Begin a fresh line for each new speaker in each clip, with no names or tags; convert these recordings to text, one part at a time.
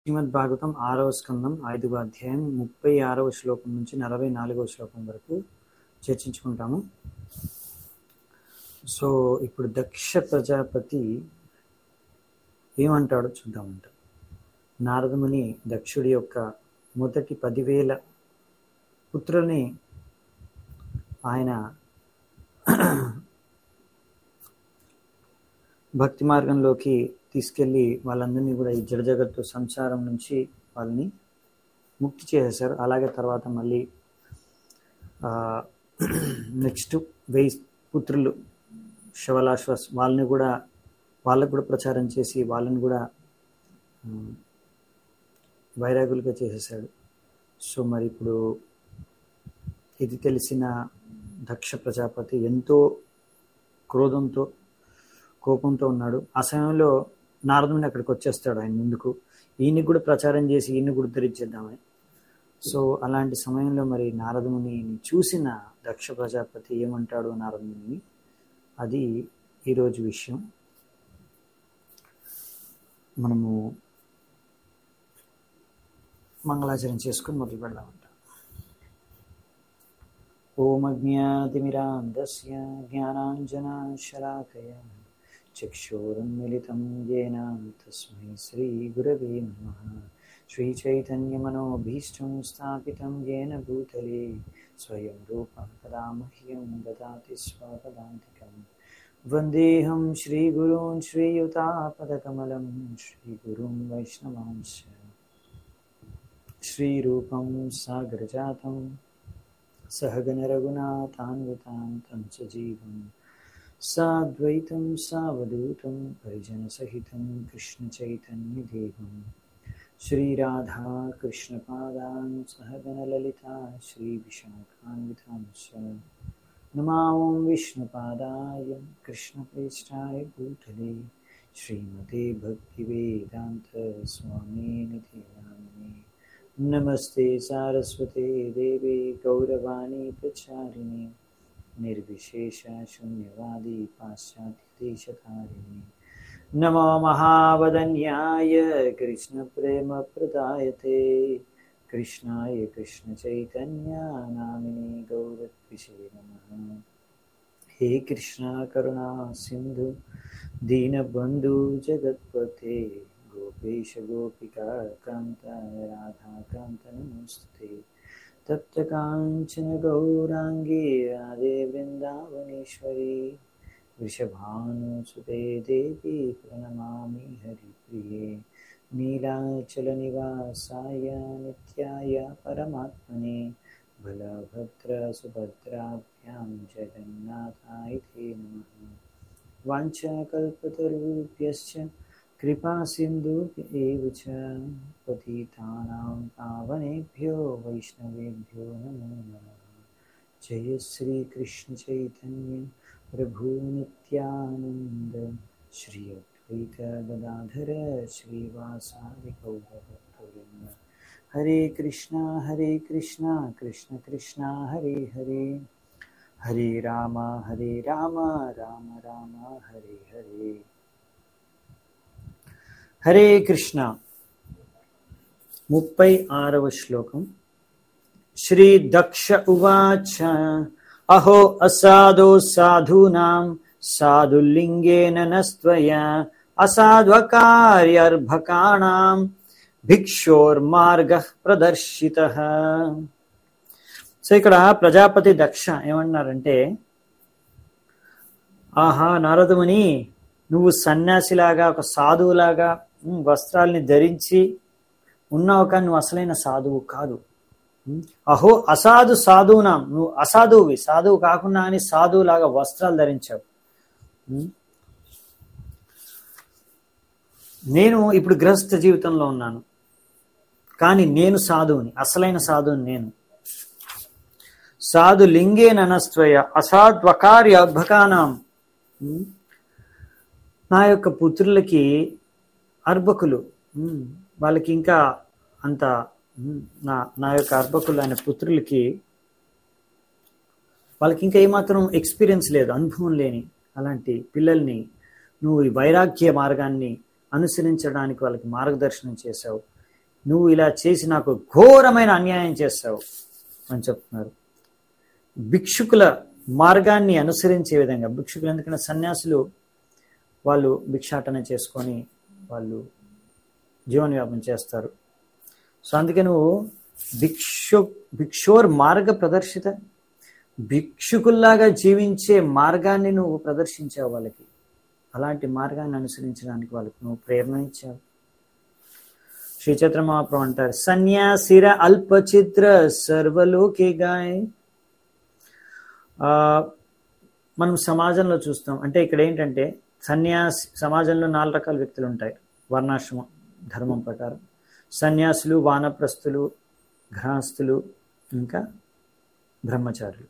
శ్రీమద్ భాగవతం ఆరవ స్కందం ఐదవ అధ్యాయం ముప్పై ఆరవ శ్లోకం నుంచి నలభై నాలుగవ శ్లోకం వరకు చర్చించుకుంటాము సో ఇప్పుడు దక్ష ప్రజాపతి ఏమంటాడో చూద్దామంట నారదముని దక్షుడి యొక్క మొదటి పదివేల పుత్రుల్ని ఆయన భక్తి మార్గంలోకి తీసుకెళ్ళి వాళ్ళందరినీ కూడా ఈ జడ జగత్తు సంసారం నుంచి వాళ్ళని ముక్తి చేసేసారు అలాగే తర్వాత మళ్ళీ నెక్స్ట్ వెయ్యి పుత్రులు శవలాశ్వాస్ వాళ్ళని కూడా వాళ్ళకు కూడా ప్రచారం చేసి వాళ్ళని కూడా వైరాగులుగా చేసేసాడు సో మరి ఇప్పుడు ఇది తెలిసిన దక్ష ప్రజాపతి ఎంతో క్రోధంతో కోపంతో ఉన్నాడు ఆ సమయంలో నారదుని అక్కడికి వచ్చేస్తాడు ఆయన ముందుకు ఈయన్ని కూడా ప్రచారం చేసి ఈయన్ని కూడా ఉద్ధరించేద్దామని సో అలాంటి సమయంలో మరి నారదముని చూసిన దక్ష ప్రజాపతి ఏమంటాడు నారదముని అది ఈరోజు విషయం మనము మంగళాచరణ చేసుకుని మొదలు పెడదామంట ఓం అజ్ఞాతిమిరాంధస్య జ్ఞానాంజనాశలాకయ చక్షోరున్మిళితం येन तस्मै श्रीगुरवे नमः श्रीचैतन्यमनोभीष्टं स्थापितं येन भूतले स्वयं रूपं कदा मह्यं ददाति स्वपदान्तिकं वन्देऽहं श्रीगुरून् श्रीयुतापदकमलं श्रीगुरुं वैष्णवांश्च श्रीरूपं सागरजातं सहगनरघुनाथान्वितां तं च जीवम् साद्वैतं सावधूतं परिजनसहितं कृष्णचैतन्यदेवं श्रीराधा कृष्णपादान् सहगणललिता श्रीविशाखान्वितांश्च नमां विष्णुपादाय कृष्णप्रेष्ठाय भूतले श्रीमते भक्तिवेदान्तस्वामिनिधि नामिने नमस्ते सारस्वते देवे गौरवाणी प्रचारिणे निर्विशेष शून्यवादी पाश्चात्यदेशकारिणे नमो महावदन्याय कृष्णप्रेमप्रदायते कृष्णाय कृष्णचैतन्या नामिने गौरत्विषे नमः हे कृष्णा करुणा सिन्धु दीनबन्धु जगत्पते गोपेश गोपिका कान्त राधाकान्त नमस्ते तप्तकाञ्चन गौराङ्गी राधे वृन्दावनेश्वरी वृषभानुसुते देवी प्रणमामि हरिप्रिये नीलाचलनिवासाय नित्याय परमात्मने बलभद्रसुभद्राभ्यां जगन्नाथाय ते नमः वाञ्छाकल्पतरुभ्यश्च कृपासिन्धुभ्य एव च पतितानां पावनेभ्यो वैष्णवेभ्यो नमो नमः जय श्रीकृष्णचैतन्य प्रभु नित्यानन्द श्री अद्वैत गदाधर श्रीवासादिगौरभक्तवृन्द हरे कृष्णा हरे कृष्णा कृष्ण कृष्णा हरे हरे हरे राम हरे राम राम राम हरे हरे హరే కృష్ణ ముప్పై ఆరవ శ్లోకం శ్రీ దక్ష ఉవాచ అహో అసాధో సాధూనాం సాధులింగేన నస్త్వయ అసాధ్వకార్యర్భకాణాం భిక్షోర్మార్గ ప్రదర్శిత సో ఇక్కడ ప్రజాపతి దక్ష ఏమన్నారంటే ఆహా నారదముని నువ్వు సన్యాసిలాగా ఒక సాధువులాగా వస్త్రాల్ని ధరించి ఉన్నావు కానీ నువ్వు అసలైన సాధువు కాదు అహో అసాధు సాధువునాం నువ్వు అసాధువువి సాధువు కాకుండా అని సాధువులాగా వస్త్రాలు ధరించావు నేను ఇప్పుడు గృహస్థ జీవితంలో ఉన్నాను కానీ నేను సాధువుని అసలైన సాధువుని నేను సాధు లింగే ననస్త్వయ అసాధ్వకార్య అద్భకానాం నా యొక్క పుత్రులకి అర్భకులు వాళ్ళకి ఇంకా అంత నా నా యొక్క అర్భకులు ఆయన పుత్రులకి వాళ్ళకి ఇంకా ఏమాత్రం ఎక్స్పీరియన్స్ లేదు అనుభవం లేని అలాంటి పిల్లల్ని నువ్వు ఈ వైరాగ్య మార్గాన్ని అనుసరించడానికి వాళ్ళకి మార్గదర్శనం చేశావు నువ్వు ఇలా చేసి నాకు ఘోరమైన అన్యాయం చేస్తావు అని చెప్తున్నారు భిక్షుకుల మార్గాన్ని అనుసరించే విధంగా భిక్షుకులు ఎందుకంటే సన్యాసులు వాళ్ళు భిక్షాటన చేసుకొని వాళ్ళు జీవనవ్యాపం చేస్తారు సో అందుకే నువ్వు భిక్షు భిక్షోర్ మార్గ ప్రదర్శిత భిక్షుకుల్లాగా జీవించే మార్గాన్ని నువ్వు ప్రదర్శించావు వాళ్ళకి అలాంటి మార్గాన్ని అనుసరించడానికి వాళ్ళకి నువ్వు ప్రేరణ ఇచ్చావు శ్రీ చైత్ర మహాప్రభు అంటారు సన్యాసిర అల్పచిత్ర సర్వలోకే గాయ ఆ, మనం సమాజంలో చూస్తాం అంటే ఇక్కడ ఏంటంటే సన్యాసి సమాజంలో నాలుగు రకాల వ్యక్తులు ఉంటాయి వర్ణాశ్రమ ధర్మం ప్రకారం సన్యాసులు వానప్రస్తులు గృహస్థులు ఇంకా బ్రహ్మచారులు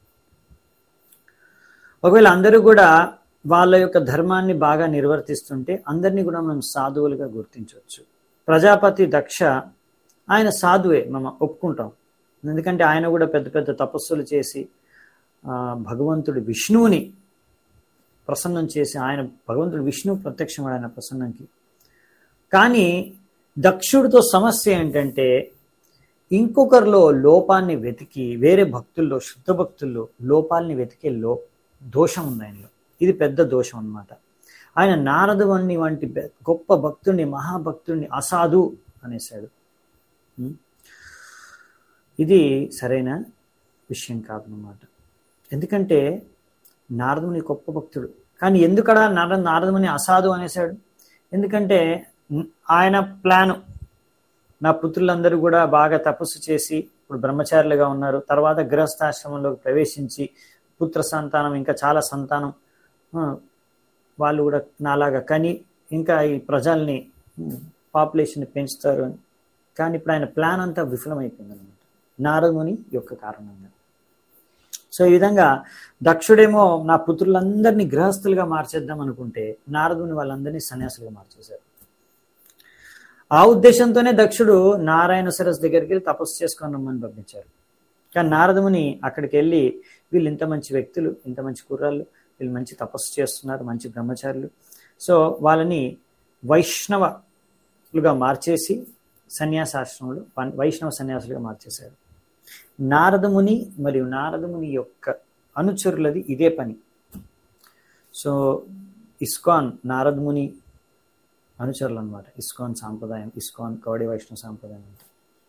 ఒకవేళ అందరూ కూడా వాళ్ళ యొక్క ధర్మాన్ని బాగా నిర్వర్తిస్తుంటే అందరినీ కూడా మనం సాధువులుగా గుర్తించవచ్చు ప్రజాపతి దక్ష ఆయన సాధువే మనం ఒప్పుకుంటాం ఎందుకంటే ఆయన కూడా పెద్ద పెద్ద తపస్సులు చేసి ఆ, భగవంతుడు విష్ణువుని ప్రసన్నం చేసి ఆయన భగవంతుడు విష్ణువు ప్రత్యక్షం ఆయన ప్రసన్నంకి కానీ దక్షుడితో సమస్య ఏంటంటే ఇంకొకరిలో లోపాన్ని వెతికి వేరే భక్తుల్లో శుద్ధ భక్తుల్లో లోపాలని వెతికే లో దోషం ఉంది ఆయనలో ఇది పెద్ద దోషం అన్నమాట ఆయన నారదువన్ని వంటి పె- గొప్ప భక్తుడిని మహాభక్తుడిని అసాధు అనేసాడు ఉం? ఇది సరైన విషయం కాదన్నమాట ఎందుకంటే నారదుని గొప్ప భక్తుడు కానీ ఎందుకడా నారద నారదముని అసాధు అనేసాడు ఎందుకంటే ఉం, ఆయన ప్లాను నా పుత్రులందరూ కూడా బాగా తపస్సు చేసి ఇప్పుడు బ్రహ్మచారులుగా ఉన్నారు తర్వాత గృహస్థాశ్రమంలోకి ప్రవేశించి పుత్ర సంతానం ఇంకా చాలా సంతానం ఆ, వాళ్ళు కూడా నాలాగా కని ఇంకా ఈ ప్రజల్ని పాపులేషన్ పెంచుతారు అని కానీ ఇప్పుడు ఆయన ప్లాన్ అంతా విఫలమైపోయింది అనమాట నారదుని యొక్క కారణంగా సో ఈ విధంగా దక్షుడేమో నా పుత్రులందరినీ గృహస్థులుగా మార్చేద్దాం అనుకుంటే నారదుని వాళ్ళందరినీ సన్యాసులుగా మార్చేశారు ఆ ఉద్దేశంతోనే దక్షుడు నారాయణ సరస్ దగ్గరికి వెళ్ళి తపస్సు చేసుకొని రమ్మని పంపించారు కానీ నారదముని అక్కడికి వెళ్ళి వీళ్ళు ఇంత మంచి వ్యక్తులు ఇంత మంచి కుర్రాళ్ళు వీళ్ళు మంచి తపస్సు చేస్తున్నారు మంచి బ్రహ్మచారులు సో వాళ్ళని వైష్ణవులుగా మార్చేసి సన్యాసాశ్రమంలో వన్- వైష్ణవ సన్యాసులుగా మార్చేశారు నారదముని మరియు నారదముని యొక్క అనుచరులది ఇదే పని సో ఇస్కాన్ నారదముని అనుచరులు అనమాట ఇస్కాన్ సాంప్రదాయం ఇస్కాన్ కౌడి వైష్ణవ సాంప్రదాయం అంటే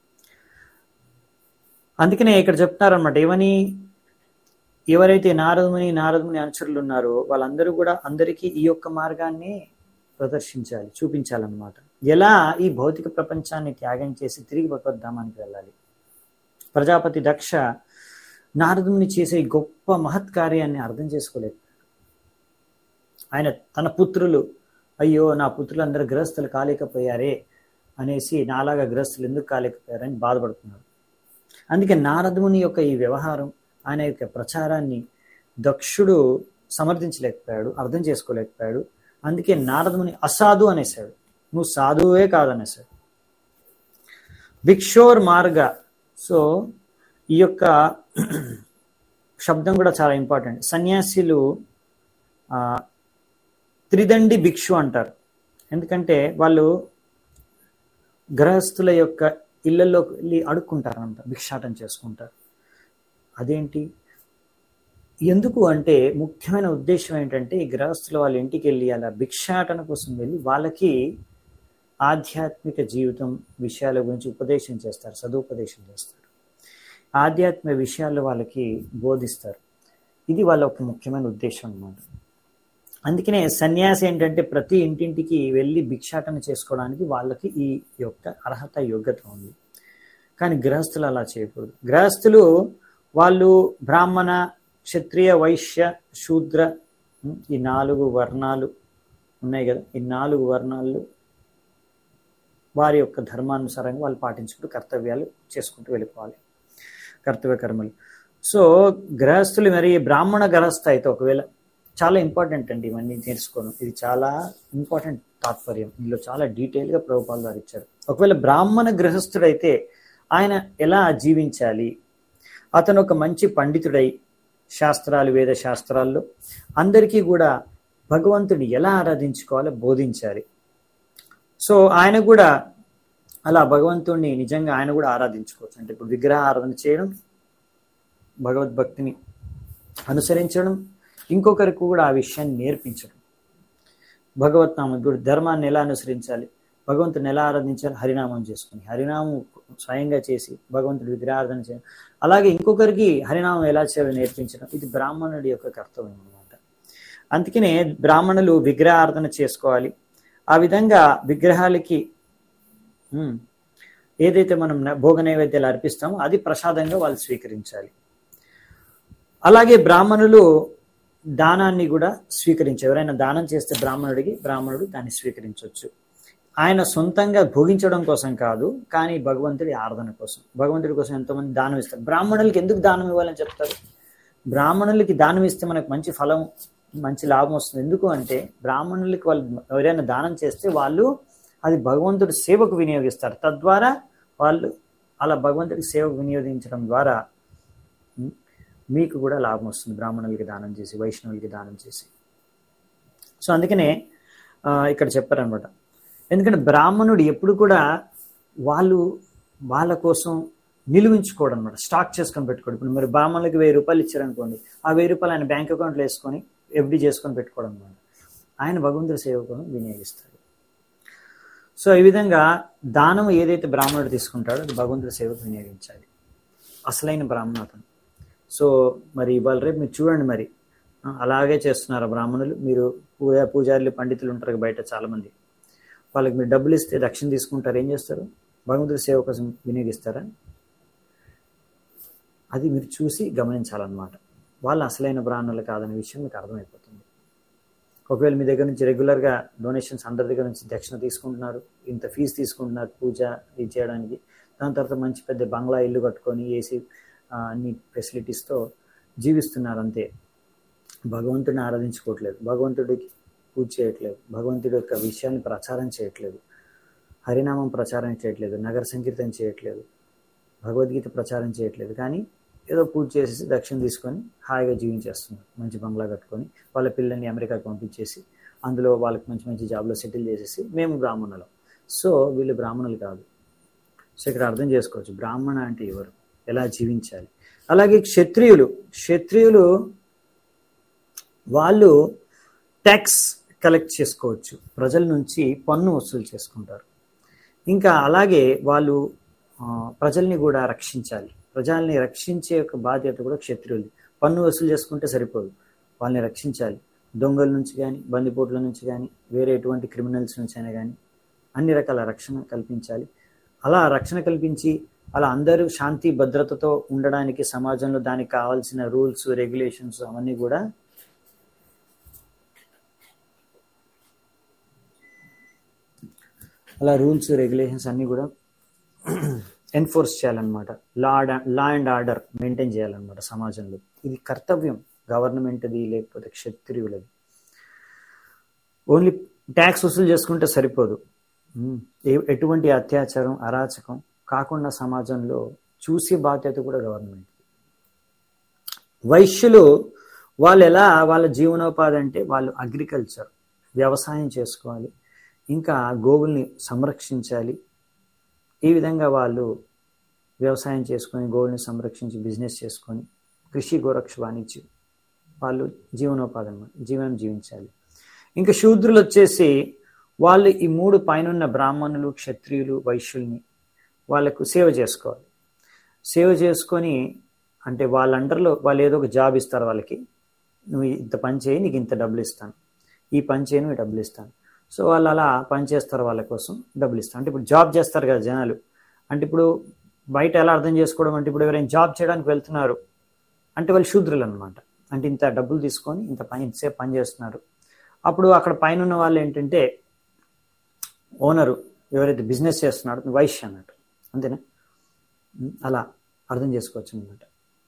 అందుకనే ఇక్కడ చెప్తున్నారనమాట ఏమని ఎవరైతే నారదముని నారదముని అనుచరులు ఉన్నారో వాళ్ళందరూ కూడా అందరికీ ఈ యొక్క మార్గాన్ని ప్రదర్శించాలి చూపించాలన్నమాట ఎలా ఈ భౌతిక ప్రపంచాన్ని త్యాగం చేసి తిరిగి భగవద్ధామానికి వెళ్ళాలి ప్రజాపతి దక్ష నారదుని చేసే ఈ గొప్ప మహత్ కార్యాన్ని అర్థం చేసుకోలేదు ఆయన తన పుత్రులు అయ్యో నా పుత్రులు అందరూ గృహస్థులు కాలేకపోయారే అనేసి నాలాగా గృహస్థులు ఎందుకు కాలేకపోయారని బాధపడుతున్నారు అందుకే నారదుని యొక్క ఈ వ్యవహారం ఆయన యొక్క ప్రచారాన్ని దక్షుడు సమర్థించలేకపోయాడు అర్థం చేసుకోలేకపోయాడు అందుకే నారదుని అసాధు అనేసాడు నువ్వు సాధువే కాదనేసాడు భిక్షోర్ మార్గ సో ఈ యొక్క శబ్దం కూడా చాలా ఇంపార్టెంట్ సన్యాసిలు ఆ, త్రిదండి భిక్షు అంటారు ఎందుకంటే వాళ్ళు గృహస్థుల యొక్క ఇళ్లలోకి వెళ్ళి అడుక్కుంటారంట భిక్షాటం చేసుకుంటారు అదేంటి ఎందుకు అంటే ముఖ్యమైన ఉద్దేశం ఏంటంటే ఈ గృహస్థులు వాళ్ళ ఇంటికి వెళ్ళి అలా భిక్షాటన కోసం వెళ్ళి వాళ్ళకి ఆధ్యాత్మిక జీవితం విషయాల గురించి ఉపదేశం చేస్తారు సదుపదేశం చేస్తారు ఆధ్యాత్మిక విషయాలు వాళ్ళకి బోధిస్తారు ఇది వాళ్ళ ఒక ముఖ్యమైన ఉద్దేశం అన్నమాట అందుకనే సన్యాసి ఏంటంటే ప్రతి ఇంటింటికి వెళ్ళి భిక్షాటన చేసుకోవడానికి వాళ్ళకి ఈ యొక్క అర్హత యోగ్యత ఉంది కానీ గృహస్థులు అలా చేయకూడదు గృహస్థులు వాళ్ళు బ్రాహ్మణ క్షత్రియ వైశ్య శూద్ర ఉం, ఈ నాలుగు వర్ణాలు ఉన్నాయి కదా ఈ నాలుగు వర్ణాలు వారి యొక్క ధర్మానుసారంగా వాళ్ళు పాటించుకుంటూ కర్తవ్యాలు చేసుకుంటూ వెళ్ళిపోవాలి కర్తవ్య కర్మలు సో గృహస్థులు మరి బ్రాహ్మణ గృహస్థ అయితే ఒకవేళ చాలా ఇంపార్టెంట్ అండి ఇవన్నీ నేర్చుకోవడం ఇది చాలా ఇంపార్టెంట్ తాత్పర్యం ఇందులో చాలా డీటెయిల్గా ప్రభుపాలు గారు ఇచ్చారు ఒకవేళ బ్రాహ్మణ గృహస్థుడైతే ఆయన ఎలా జీవించాలి అతను ఒక మంచి పండితుడై శాస్త్రాలు వేద శాస్త్రాల్లో అందరికీ కూడా భగవంతుని ఎలా ఆరాధించుకోవాలో బోధించాలి సో ఆయన కూడా అలా భగవంతుణ్ణి నిజంగా ఆయన కూడా ఆరాధించుకోవచ్చు అంటే ఇప్పుడు విగ్రహ ఆరాధన చేయడం భగవద్భక్తిని అనుసరించడం ఇంకొకరికి కూడా ఆ విషయాన్ని నేర్పించడం భగవత్నామం ఇప్పుడు ధర్మాన్ని ఎలా అనుసరించాలి భగవంతుని ఎలా ఆరాధించాలి హరినామం చేసుకుని హరినామం స్వయంగా చేసి భగవంతుడి విగ్రహారాధన చేయడం అలాగే ఇంకొకరికి హరినామం ఎలా చేయాలో నేర్పించడం ఇది బ్రాహ్మణుడి యొక్క కర్తవ్యం అనమాట అందుకనే బ్రాహ్మణులు విగ్రహారాధన చేసుకోవాలి ఆ విధంగా విగ్రహాలకి ఉమ్, ఏదైతే మనం న- భోగ నైవేద్యాలు అర్పిస్తామో అది ప్రసాదంగా వాళ్ళు స్వీకరించాలి అలాగే బ్రాహ్మణులు దానాన్ని కూడా స్వీకరించి ఎవరైనా దానం చేస్తే బ్రాహ్మణుడికి బ్రాహ్మణుడు దాన్ని స్వీకరించవచ్చు ఆయన సొంతంగా భోగించడం కోసం కాదు కానీ భగవంతుడి ఆరాధన కోసం భగవంతుడి కోసం ఎంతోమంది దానం ఇస్తారు బ్రాహ్మణులకి ఎందుకు దానం ఇవ్వాలని చెప్తారు బ్రాహ్మణులకి దానం ఇస్తే మనకు మంచి ఫలం మంచి లాభం వస్తుంది ఎందుకు అంటే బ్రాహ్మణులకి వాళ్ళు ఎవరైనా దానం చేస్తే వాళ్ళు అది భగవంతుడి సేవకు వినియోగిస్తారు తద్వారా వాళ్ళు అలా భగవంతుడికి సేవకు వినియోగించడం ద్వారా ఉం, మీకు కూడా లాభం వస్తుంది బ్రాహ్మణులకి దానం చేసి వైష్ణవులకి దానం చేసి సో అందుకనే ఆ, ఇక్కడ చెప్పారనమాట ఎందుకంటే బ్రాహ్మణుడు ఎప్పుడు కూడా వాళ్ళు వాళ్ళ కోసం నిలువించుకోవడం అనమాట స్టాక్ చేసుకొని పెట్టుకోవడం ఇప్పుడు మీరు బ్రాహ్మణులకి వెయ్యి రూపాయలు ఇచ్చారనుకోండి ఆ వెయ్యి రూపాయలు ఆయన బ్యాంక్ అకౌంట్లో వేసుకొని ఎఫ్డి చేసుకొని పెట్టుకోవడం అనమాట ఆయన భగవంతుడి సేవకును వినియోగిస్తాడు సో ఈ విధంగా దానం ఏదైతే బ్రాహ్మణుడు తీసుకుంటాడో అది భగవంతుడి సేవకు వినియోగించాలి అసలైన బ్రాహ్మణతను సో మరి ఇవాళ రేపు మీరు చూడండి మరి ఆ, అలాగే చేస్తున్నారు బ్రాహ్మణులు మీరు పూజ పూజారులు పండితులు ఉంటారు కదా బయట చాలా మంది వాళ్ళకి మీరు డబ్బులు ఇస్తే దక్షిణ తీసుకుంటారు ఏం చేస్తారు భగవంతుడి సేవ కోసం వినియోగిస్తారా అది మీరు చూసి గమనించాలన్నమాట వాళ్ళు అసలైన బ్రాహ్మణులు కాదనే విషయం మీకు అర్థమైపోతుంది ఒకవేళ మీ దగ్గర నుంచి రెగ్యులర్గా డొనేషన్స్ అందరి దగ్గర నుంచి దక్షిణ తీసుకుంటున్నారు ఇంత ఫీజు తీసుకుంటున్నారు పూజ ఇది చేయడానికి దాని తర్వాత మంచి పెద్ద బంగ్లా ఇల్లు కట్టుకొని ఏసీ ఆ, అన్ని ఫెసిలిటీస్తో జీవిస్తున్నారు అంతే భగవంతుడిని ఆరాధించుకోవట్లేదు భగవంతుడికి పూజ చేయట్లేదు భగవంతుడి యొక్క విషయాన్ని ప్రచారం చేయట్లేదు హరినామం ప్రచారం చేయట్లేదు నగర సంకీర్తన చేయట్లేదు భగవద్గీత ప్రచారం చేయట్లేదు కానీ ఏదో పూజ చేసేసి దక్షిణ తీసుకొని హాయిగా జీవించేస్తున్నారు మంచి బంగ్లా కట్టుకొని వాళ్ళ పిల్లల్ని అమెరికాకి పంపించేసి అందులో వాళ్ళకి మంచి మంచి జాబ్లో సెటిల్ చేసేసి మేము బ్రాహ్మణులం సో వీళ్ళు బ్రాహ్మణులు కాదు సో ఇక్కడ అర్థం చేసుకోవచ్చు బ్రాహ్మణ అంటే ఎవరు ఎలా జీవించాలి అలాగే క్షత్రియులు క్షత్రియులు వాళ్ళు ట్యాక్స్ కలెక్ట్ చేసుకోవచ్చు ప్రజల నుంచి పన్ను వసూలు చేసుకుంటారు ఇంకా అలాగే వాళ్ళు ఆ, ప్రజల్ని కూడా రక్షించాలి ప్రజల్ని రక్షించే ఒక బాధ్యత కూడా క్షత్రియులు పన్ను వసూలు చేసుకుంటే సరిపోదు వాళ్ళని రక్షించాలి దొంగల నుంచి కానీ బందిపోట్ల నుంచి కానీ వేరే ఎటువంటి క్రిమినల్స్ నుంచి అయినా కానీ అన్ని రకాల రక్షణ కల్పించాలి అలా రక్షణ కల్పించి అలా అందరూ శాంతి భద్రతతో ఉండడానికి సమాజంలో దానికి కావాల్సిన రూల్స్ రెగ్యులేషన్స్ అవన్నీ కూడా అలా రూల్స్ రెగ్యులేషన్స్ అన్నీ కూడా ఎన్ఫోర్స్ చేయాలన్నమాట law law and order maintain చేయాలన్నమాట సమాజంలో ఇది కర్తవ్యం గవర్నమెంట్ది లేకపోతే క్షత్రియులది ఓన్లీ ట్యాక్స్ వసూలు చేసుకుంటే సరిపోదు ఉమ్, ఏ- ఎటువంటి అత్యాచారం అరాచకం కాకుండా సమాజంలో చూసే బాధ్యత కూడా గవర్నమెంట్ వైశ్యులు వాళ్ళు ఎలా వాళ్ళ జీవనోపాధి అంటే వాళ్ళు అగ్రికల్చర్ వ్యవసాయం చేసుకోవాలి ఇంకా గోవుల్ని సంరక్షించాలి ఈ విధంగా వాళ్ళు వ్యవసాయం చేసుకొని గోవుల్ని సంరక్షించి బిజినెస్ చేసుకొని కృషి గోరక్ష వాణిజ్యం వాళ్ళు జీవనోపాధి అన్నమాట జీవనం జీవించాలి ఇంకా శూద్రులు వచ్చేసి వాళ్ళు ఈ మూడు పైనున్న బ్రాహ్మణులు క్షత్రియులు వైశ్యుల్ని వాళ్ళకు సేవ చేసుకోవాలి సేవ చేసుకొని అంటే వాళ్ళ అండర్లో వాళ్ళు ఏదో ఒక జాబ్ ఇస్తారు వాళ్ళకి నువ్వు ఇంత పని చేయి నీకు ఇంత డబ్బులు ఇస్తాను ఈ పని చేయి నువ్వు డబ్బులు ఇస్తాను సో వాళ్ళు అలా పని చేస్తారు వాళ్ళ కోసం డబ్బులు ఇస్తాను అంటే ఇప్పుడు జాబ్ చేస్తారు కదా జనాలు అంటే ఇప్పుడు బయట ఎలా అర్థం చేసుకోవడం అంటే ఇప్పుడు ఎవరైనా జాబ్ చేయడానికి వెళ్తున్నారు అంటే వాళ్ళు శూద్రులు అనమాట అంటే ఇంత డబ్బులు తీసుకొని ఇంత పని ఇంతసేపు పని చేస్తున్నారు అప్పుడు అక్కడ పైన ఉన్న వాళ్ళు ఏంటంటే ఓనరు ఎవరైతే బిజినెస్ చేస్తున్నాడో వైశ్య అన్నట్టు అంతేనా ఉం, అలా అర్థం చేసుకోవచ్చు అనమాట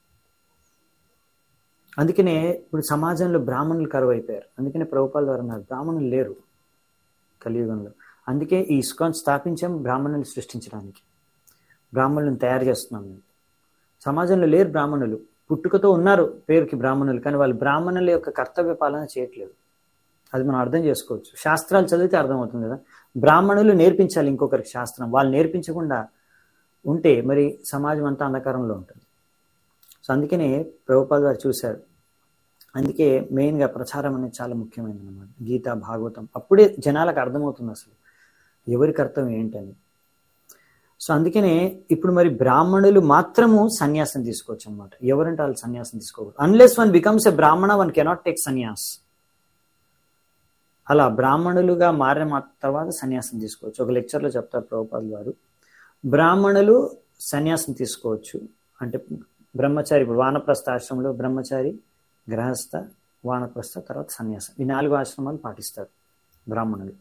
అందుకనే ఇప్పుడు సమాజంలో బ్రాహ్మణులు కరువు అయిపోయారు అందుకనే ప్రభుపాల ద్వారా అన్నారు బ్రాహ్మణులు లేరు కలియుగంలో అందుకే ఈ ఇస్కాన్ స్థాపించాం బ్రాహ్మణులు సృష్టించడానికి బ్రాహ్మణులను తయారు చేస్తున్నాం మేము సమాజంలో లేరు బ్రాహ్మణులు పుట్టుకతో ఉన్నారు పేరుకి బ్రాహ్మణులు కానీ వాళ్ళు బ్రాహ్మణుల యొక్క కర్తవ్య పాలన చేయట్లేదు అది మనం అర్థం చేసుకోవచ్చు శాస్త్రాలు చదివితే అర్థమవుతుంది కదా బ్రాహ్మణులు నేర్పించాలి ఇంకొకరికి శాస్త్రం వాళ్ళు నేర్పించకుండా ఉంటే మరి సమాజం అంతా అంధకారంలో ఉంటుంది సో అందుకనే ప్రభుపాద్ గారు చూశారు అందుకే మెయిన్గా ప్రచారం అనేది చాలా ముఖ్యమైనది అనమాట గీత భాగవతం అప్పుడే జనాలకు అర్థమవుతుంది అసలు ఎవరి కర్తవ్యం ఏంటని సో అందుకనే ఇప్పుడు మరి బ్రాహ్మణులు మాత్రము సన్యాసం తీసుకోవచ్చు అనమాట ఎవరంటే వాళ్ళు సన్యాసం తీసుకోకూడదు అన్లెస్ వన్ బికమ్స్ ఎ బ్రాహ్మణ వన్ కెనాట్ టేక్ సన్యాస్ అలా బ్రాహ్మణులుగా మారిన మా తర్వాత సన్యాసం తీసుకోవచ్చు ఒక లెక్చర్లో చెప్తారు ప్రభుపాద్ గారు బ్రాహ్మణులు సన్యాసం తీసుకోవచ్చు అంటే బ్రహ్మచారి ఇప్పుడు వానప్రస్థ ఆశ్రమంలో బ్రహ్మచారి గృహస్థ వానప్రస్థ తర్వాత సన్యాసం ఈ నాలుగు ఆశ్రమాలు పాటిస్తారు బ్రాహ్మణులు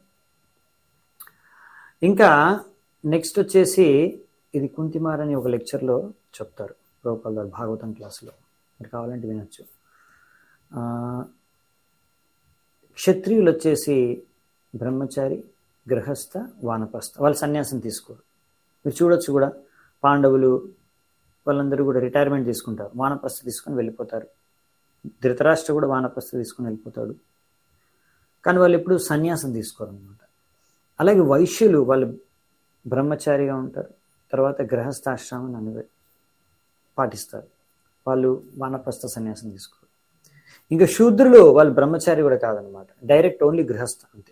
ఇంకా నెక్స్ట్ వచ్చేసి ఇది కుంతిమార్ అని ఒక లెక్చర్లో చెప్తారు ప్రభుపాల్ గారు భాగవతం క్లాసులో మీరు కావాలంటే వినొచ్చు ఆ, క్షత్రియులు వచ్చేసి బ్రహ్మచారి గృహస్థ వానప్రస్థ వాళ్ళు సన్యాసం తీసుకోరు మీరు చూడొచ్చు కూడా పాండవులు వాళ్ళందరూ కూడా రిటైర్మెంట్ తీసుకుంటారు వానప్రస్థ తీసుకొని వెళ్ళిపోతారు ధృతరాష్ట్ర కూడా వానప్రస్థ తీసుకొని వెళ్ళిపోతాడు కానీ వాళ్ళు ఎప్పుడు సన్యాసం తీసుకోరు అనమాట అలాగే వైశ్యులు వాళ్ళు బ్రహ్మచారిగా ఉంటారు తర్వాత గృహస్థాశ్రమం అని పాటిస్తారు వాళ్ళు వానప్రస్థ సన్యాసం తీసుకోరు ఇంకా శూద్రులు వాళ్ళు బ్రహ్మచారి కూడా కాదనమాట డైరెక్ట్ ఓన్లీ గృహస్థ అంతే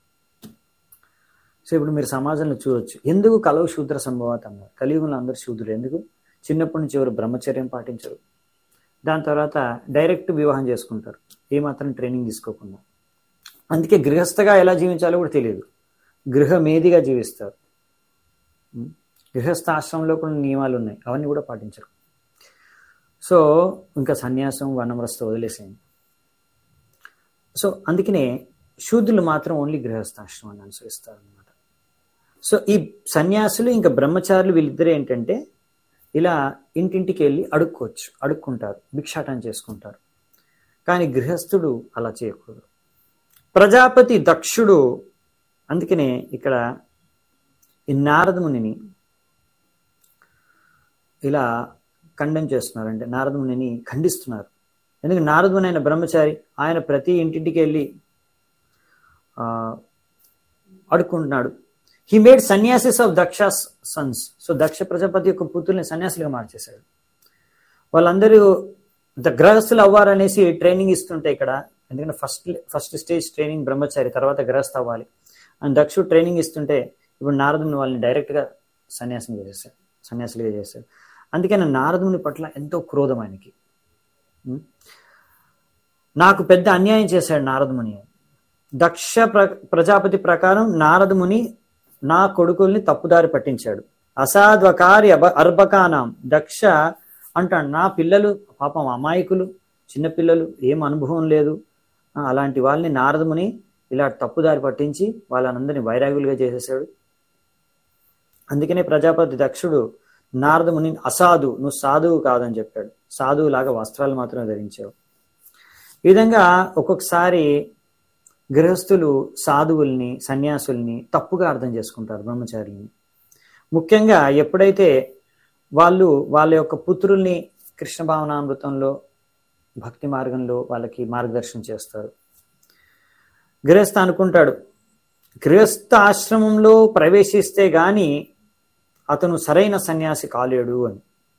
సో ఇప్పుడు మీరు సమాజంలో చూడొచ్చు ఎందుకు కలవు శూద్ర సంభవాత్ అన్నారు కలియుగంలో అందరు శూద్రులు ఎందుకు చిన్నప్పటి నుంచి ఎవరు బ్రహ్మచర్యం పాటించరు దాని తర్వాత డైరెక్ట్ వివాహం చేసుకుంటారు ఏమాత్రం ట్రైనింగ్ తీసుకోకుండా అందుకే గృహస్థగా ఎలా జీవించాలో కూడా తెలియదు గృహమేదిగా జీవిస్తారు ఉం? గృహస్థాశ్రమంలో కొన్ని నియమాలు ఉన్నాయి అవన్నీ కూడా పాటించరు సో ఇంకా సన్యాసం వనమరస్త వదిలేసేయండి సో అందుకనే శూద్రులు మాత్రం ఓన్లీ గృహస్థాశ్రమాన్ని అనుసరిస్తారు అనమాట సో ఈ సన్యాసులు ఇంకా బ్రహ్మచారులు వీళ్ళిద్దరు ఏంటంటే ఇలా ఇంటింటికి వెళ్ళి అడుక్కోవచ్చు అడుక్కుంటారు భిక్షాటం చేసుకుంటారు కానీ గృహస్థుడు అలా చేయకూడదు ప్రజాపతి దక్షుడు అందుకనే ఇక్కడ ఈ నారదమునిని ఇలా ఖండం చేస్తున్నారు అంటే నారదమునిని ఖండిస్తున్నారు ఎందుకంటే నారదముని ఆయన బ్రహ్మచారి ఆయన ప్రతి ఇంటింటికి వెళ్ళి ఆ, అడుక్కుంటున్నాడు he made sannyasis of Daksha sons so Daksha Prajapati యొక్క పుత్రుల్ని సన్యాసులుగా మార్చేశాడు వాళ్ళందరూ ద గ్రహస్థులు అవ్వారనేసి ట్రైనింగ్ ఇస్తుంటే ఇక్కడ ఎందుకంటే ఫస్ట్ ఫస్ట్ స్టేజ్ ట్రైనింగ్ బ్రహ్మచారి తర్వాత గ్రహస్థ అవ్వాలి అండ్ దక్షుడు ట్రైనింగ్ ఇస్తుంటే ఇప్పుడు నారదుని వాళ్ళని డైరెక్ట్గా సన్యాసం చేసేసాడు సన్యాసులుగా చేశాడు అందుకని నారదుని పట్ల ఎంతో క్రోధం ఆయనకి ఉం? నాకు పెద్ద అన్యాయం చేశాడు నారదముని దక్ష ప్ర ప్రజాపతి ప్రకారం నారదముని నా కొడుకుల్ని తప్పుదారి పట్టించాడు అసాధ్వకారి అబ అర్భకానాం దక్ష అంటాడు నా పిల్లలు పాపం అమాయకులు చిన్నపిల్లలు ఏం అనుభవం లేదు ఆ, అలాంటి వాళ్ళని నారదముని ఇలా తప్పుదారి పట్టించి వాళ్ళనందరినీ వైరాగులుగా చేసేసాడు అందుకనే ప్రజాపతి దక్షుడు నారదముని అసాధు నువ్వు సాధువు కాదని చెప్పాడు సాధువు లాగా వస్త్రాలు మాత్రమే ధరించావు ఈ విధంగా ఒక్కొక్కసారి గృహస్థులు సాధువుల్ని సన్యాసుల్ని తప్పుగా అర్థం చేసుకుంటారు బ్రహ్మచారుల్ని ముఖ్యంగా ఎప్పుడైతే వాళ్ళు వాళ్ళ యొక్క పుత్రుల్ని కృష్ణ భావనామృతంలో భక్తి మార్గంలో వాళ్ళకి మార్గదర్శనం చేస్తారు గృహస్థ అనుకుంటాడు గృహస్థ ఆశ్రమంలో ప్రవేశిస్తే గాని అతను సరైన సన్యాసి కాలేడు అని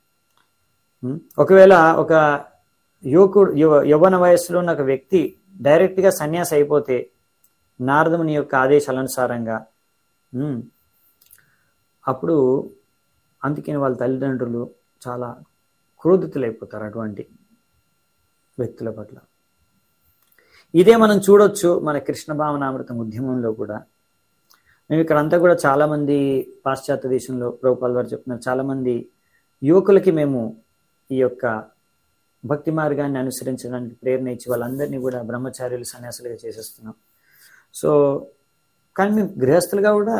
ఉం? ఒకవేళ ఒక యువకుడు యువ యవ్వన వయస్సులో ఉన్న ఒక వ్యక్తి డైరెక్ట్గా సన్యాసి అయిపోతే నారదముని యొక్క ఆదేశాలనుసారంగా ఉం, అప్పుడు అందుకని వాళ్ళ తల్లిదండ్రులు చాలా క్రోధితులైపోతారు అటువంటి వ్యక్తుల పట్ల ఇదే మనం చూడొచ్చు మన కృష్ణ భావనామృతం ఉద్యమంలో కూడా మేము ఇక్కడ అంతా కూడా చాలా మంది పాశ్చాత్య దేశంలో ప్రభుపాల్ వారు చెప్తున్నారు చాలా మంది యువకులకి మేము ఈ యొక్క భక్తి మార్గాన్ని అనుసరించడానికి ప్రేరణ ఇచ్చి వాళ్ళందరినీ కూడా బ్రహ్మచార్యులు సన్యాసులుగా చేసేస్తున్నాం సో కానీ మేము గృహస్థులుగా కూడా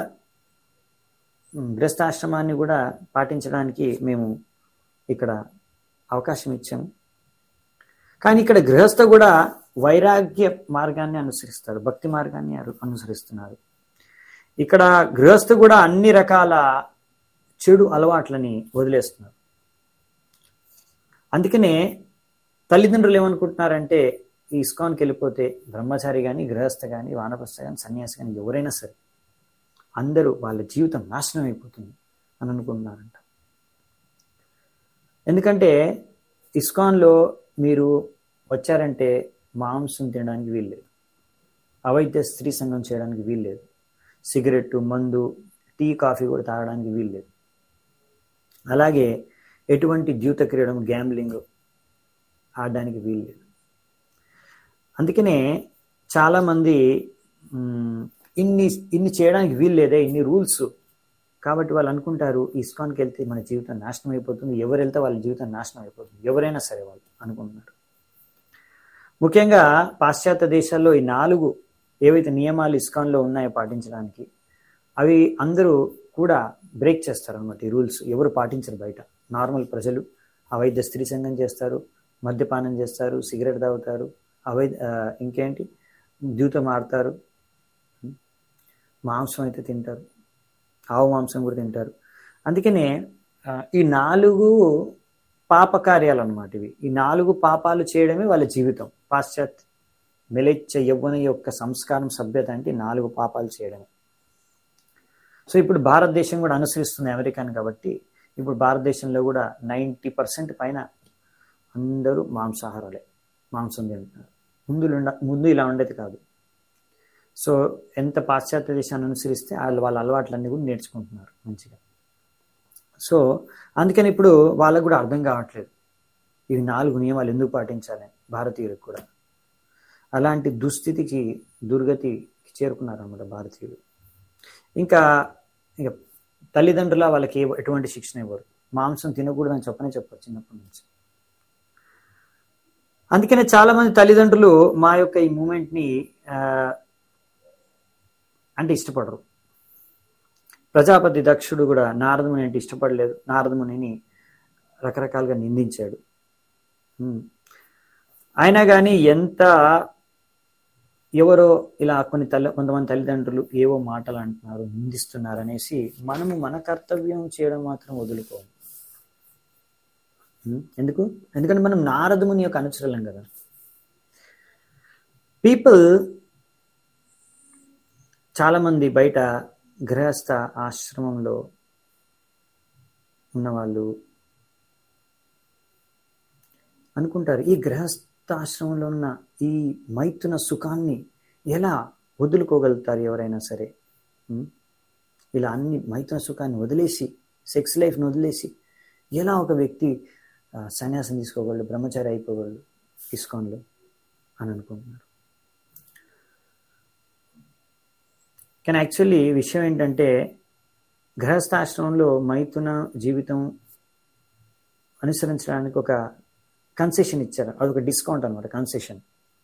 ఉమ్, గృహస్థాశ్రమాన్ని కూడా పాటించడానికి మేము ఇక్కడ అవకాశం ఇచ్చాము కానీ ఇక్కడ గృహస్థ కూడా వైరాగ్య మార్గాన్ని అనుసరిస్తాడు భక్తి మార్గాన్ని అను- అనుసరిస్తున్నారు ఇక్కడ గృహస్థ కూడా అన్ని రకాల చెడు అలవాట్లని వదిలేస్తున్నారు అందుకనే తల్లిదండ్రులు ఏమనుకుంటున్నారంటే ఈ ఇస్కాన్కి వెళ్ళిపోతే బ్రహ్మచారి కానీ గృహస్థ కానీ వానప్రస్థ కానీ సన్యాసి కానీ ఎవరైనా సరే అందరూ వాళ్ళ జీవితం నాశనం అయిపోతుంది అని అనుకుంటున్నారంట ఎందుకంటే ఇస్కాన్లో మీరు వచ్చారంటే మాంసం తినడానికి వీల్లేదు అవైద్య స్త్రీ సంఘం చేయడానికి వీల్లేదు సిగరెట్ మందు టీ కాఫీ కూడా తాగడానికి వీల్లేదు అలాగే ఎటువంటి ద్యూత క్రీడం గ్యాంబ్లింగ్ ఆడడానికి వీల్లేదు అందుకనే చాలామంది మ్, ఇన్ని ఇన్ని చేయడానికి వీల్లేదే ఇన్ని రూల్స్ కాబట్టి వాళ్ళు అనుకుంటారు ఇస్కాన్కి వెళ్తే మన జీవితం నాశనం అయిపోతుంది ఎవరు వెళ్తే వాళ్ళ జీవితం నాశనం అయిపోతుంది ఎవరైనా సరే వాళ్ళు అనుకుంటున్నారు ముఖ్యంగా పాశ్చాత్య దేశాల్లో ఈ నాలుగు ఏవైతే నియమాలు ఇస్కాన్లో ఉన్నాయో పాటించడానికి అవి అందరూ కూడా బ్రేక్ చేస్తారు అనమాట ఈ రూల్స్ ఎవరు పాటించరు బయట నార్మల్ ప్రజలు అవైద్య స్త్రీ సంఘం చేస్తారు మద్యపానం చేస్తారు సిగరెట్ తాగుతారు అవైధ ఆ, ఇంకేంటి ద్యూతం ఆడతారు మాంసం అయితే తింటారు ఆవు మాంసం కూడా తింటారు అందుకనే ఆ, ఈ నాలుగు పాప కార్యాలు అనమాట ఇవి ఈ నాలుగు పాపాలు చేయడమే వాళ్ళ జీవితం పాశ్చాత్య మెలెచ్చ యవ్వన యొక్క సంస్కారం సభ్యత అంటే ఈ నాలుగు పాపాలు చేయడమే సో ఇప్పుడు భారతదేశం కూడా అనుసరిస్తుంది అమెరికాని కాబట్టి ఇప్పుడు భారతదేశంలో కూడా నైంటీ పర్సెంట్ పైన అందరూ మాంసాహారాలే మాంసం తింటున్నారు ముందు ఉండ- ముందు ఇలా ఉండేది కాదు సో ఎంత పాశ్చాత్య దేశాన్ని అనుసరిస్తే వాళ్ళు వాళ్ళ అలవాట్లన్నీ కూడా నేర్చుకుంటున్నారు మంచిగా సో అందుకని ఇప్పుడు వాళ్ళకు కూడా అర్థం కావట్లేదు ఇవి నాలుగు నియమాలు ఎందుకు పాటించాలి భారతీయులకు కూడా అలాంటి దుస్థితికి దుర్గతికి చేరుకున్నారు అన్నమాట భారతీయులు ఇంకా ఇక తల్లిదండ్రుల వాళ్ళకి ఏ- ఎటువంటి శిక్షణ ఇవ్వరు మాంసం తినకూడదని చెప్పనే చెప్పారు చిన్నప్పటి నుంచి అందుకనే చాలా మంది తల్లిదండ్రులు మా యొక్క ఈ మూమెంట్ని అంటే ఇష్టపడరు ప్రజాపతి దక్షుడు కూడా నారదముని అంటే ఇష్టపడలేదు నారదమునిని రకరకాలుగా నిందించాడు ఉమ్. అయినా కానీ ఎంత ఎవరో ఇలా కొన్ని తల్లి కొంతమంది తల్లిదండ్రులు ఏవో మాటలు అంటున్నారు నిందిస్తున్నారు అనేసి మనము మన కర్తవ్యం చేయడం మాత్రం వదులుకోము ఉమ్, ఎందుకు ఎందుకంటే మనం నారదముని యొక్క అనుచరులం కదా పీపుల్ చాలామంది బయట గృహస్థ ఆశ్రమంలో ఉన్నవాళ్ళు అనుకుంటారు ఈ గృహస్థాశ్రమంలో ఉన్న ఈ మైథున సుఖాన్ని ఎలా వదులుకోగలుగుతారు ఎవరైనా సరే ఉం? ఇలా అన్ని మైథున సుఖాన్ని వదిలేసి సెక్స్ లైఫ్ని వదిలేసి ఎలా ఒక వ్యక్తి ఆ, సన్యాసం తీసుకోగలడు బ్రహ్మచారి అయిపోగలడు ఇస్కాన్లో అని అనుకుంటున్నారు కానీ యాక్చువల్లీ విషయం ఏంటంటే గృహస్థాశ్రమంలో మైథున జీవితం అనుసరించడానికి ఒక కన్సెషన్ ఇచ్చారు అదొక డిస్కౌంట్ అనమాట కన్సెషన్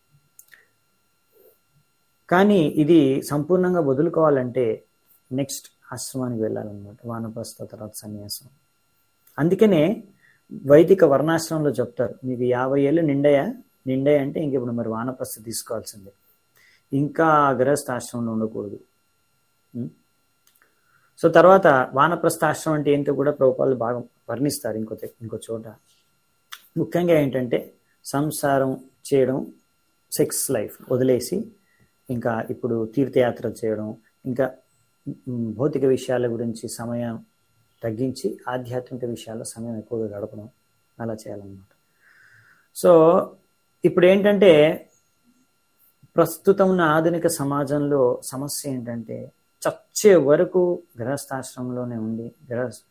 కానీ ఇది సంపూర్ణంగా వదులుకోవాలంటే నెక్స్ట్ ఆశ్రమానికి వెళ్ళాలన్నమాట వానప్రస్థ తర్వాత సన్యాసం అందుకనే వైదిక వర్ణాశ్రమంలో చెప్తారు మీకు యాభై ఏళ్ళు నిండయా నిండయ అంటే ఇంక ఇప్పుడు మరి వానప్రస్థ తీసుకోవాల్సిందే ఇంకా గృహస్థ ఆశ్రమంలో ఉండకూడదు ఉం? సో తర్వాత వానప్రస్థ ఆశ్రమం అంటే ఏంటో కూడా ప్రభుపాలు బాగా వర్ణిస్తారు ఇంకో తె- ఇంకో చోట ముఖ్యంగా ఏంటంటే సంసారం చేయడం సెక్స్ లైఫ్ వదిలేసి ఇంకా ఇప్పుడు తీర్థయాత్ర చేయడం ఇంకా మ్, భౌతిక విషయాల గురించి సమయం తగ్గించి ఆధ్యాత్మిక విషయాల్లో సమయం ఎక్కువగా గడపడం అలా చేయాలన్నమాట సో ఇప్పుడు ఏంటంటే ప్రస్తుతం ఉన్న ఆధునిక సమాజంలో సమస్య ఏంటంటే చచ్చే వరకు గృహస్థాశ్రమంలోనే ఉండి గృహస్థ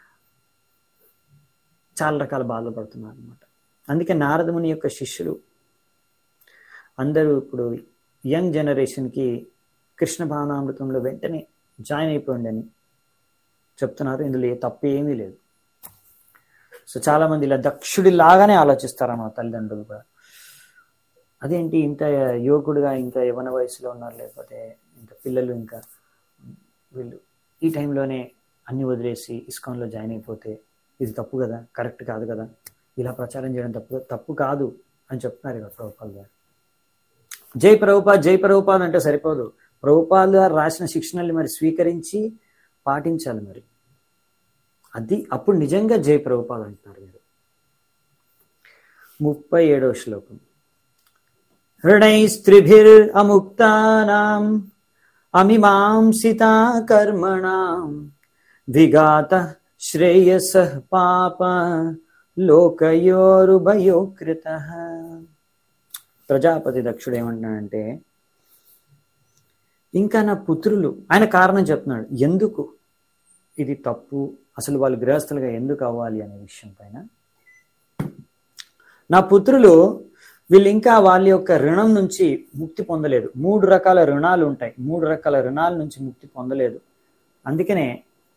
చాలా రకాల బాధలు పడుతున్నారు అనమాట అందుకే నారదముని యొక్క శిష్యులు అందరూ ఇప్పుడు యంగ్ జనరేషన్కి కృష్ణ భావనామృతంలో వెంటనే జాయిన్ అయిపోయింది అని చెప్తున్నారు ఇందులో ఏ తప్పు ఏమీ లేదు సో చాలామంది ఇలా దక్షుడి లాగానే ఆలోచిస్తారు అన్నమాట తల్లిదండ్రులు కూడా అదేంటి ఇంత యువకుడుగా ఇంకా యవన వయసులో ఉన్నారు లేకపోతే ఇంకా పిల్లలు ఇంకా వీళ్ళు ఈ టైంలోనే అన్ని వదిలేసి ఇస్కాన్లో జాయిన్ అయిపోతే ఇది తప్పు కదా కరెక్ట్ కాదు కదా ఇలా ప్రచారం చేయడం తప్పు తప్పు కాదు అని చెప్తున్నారు ఇక్కడ ప్రభుపాల్ గారు జై ప్రభుపాద్ జై ప్రభుపాద్ అంటే సరిపోదు ప్రభుపాల్ గారు రాసిన శిక్షణల్ని మరి స్వీకరించి పాటించాలి మరి అది అప్పుడు నిజంగా జై ప్రభుపాద్ అంటున్నారు మీరు ముప్పై ఏడవ శ్లోకం ऋणैस्त्रिभिरमुक्तानाम् अमीमांसिता कर्मणाम् विगात श्रेयसः पाप లోకయోరుభయోకృత ప్రజాపతి దక్షుడు ఏమంటున్నాడంటే ఇంకా నా పుత్రులు ఆయన కారణం చెప్తున్నాడు ఎందుకు ఇది తప్పు అసలు వాళ్ళు గృహస్థులుగా ఎందుకు అవ్వాలి అనే విషయం పైన నా పుత్రులు వీళ్ళు ఇంకా వాళ్ళ యొక్క రుణం నుంచి ముక్తి పొందలేదు మూడు రకాల రుణాలు ఉంటాయి మూడు రకాల రుణాల నుంచి ముక్తి పొందలేదు అందుకనే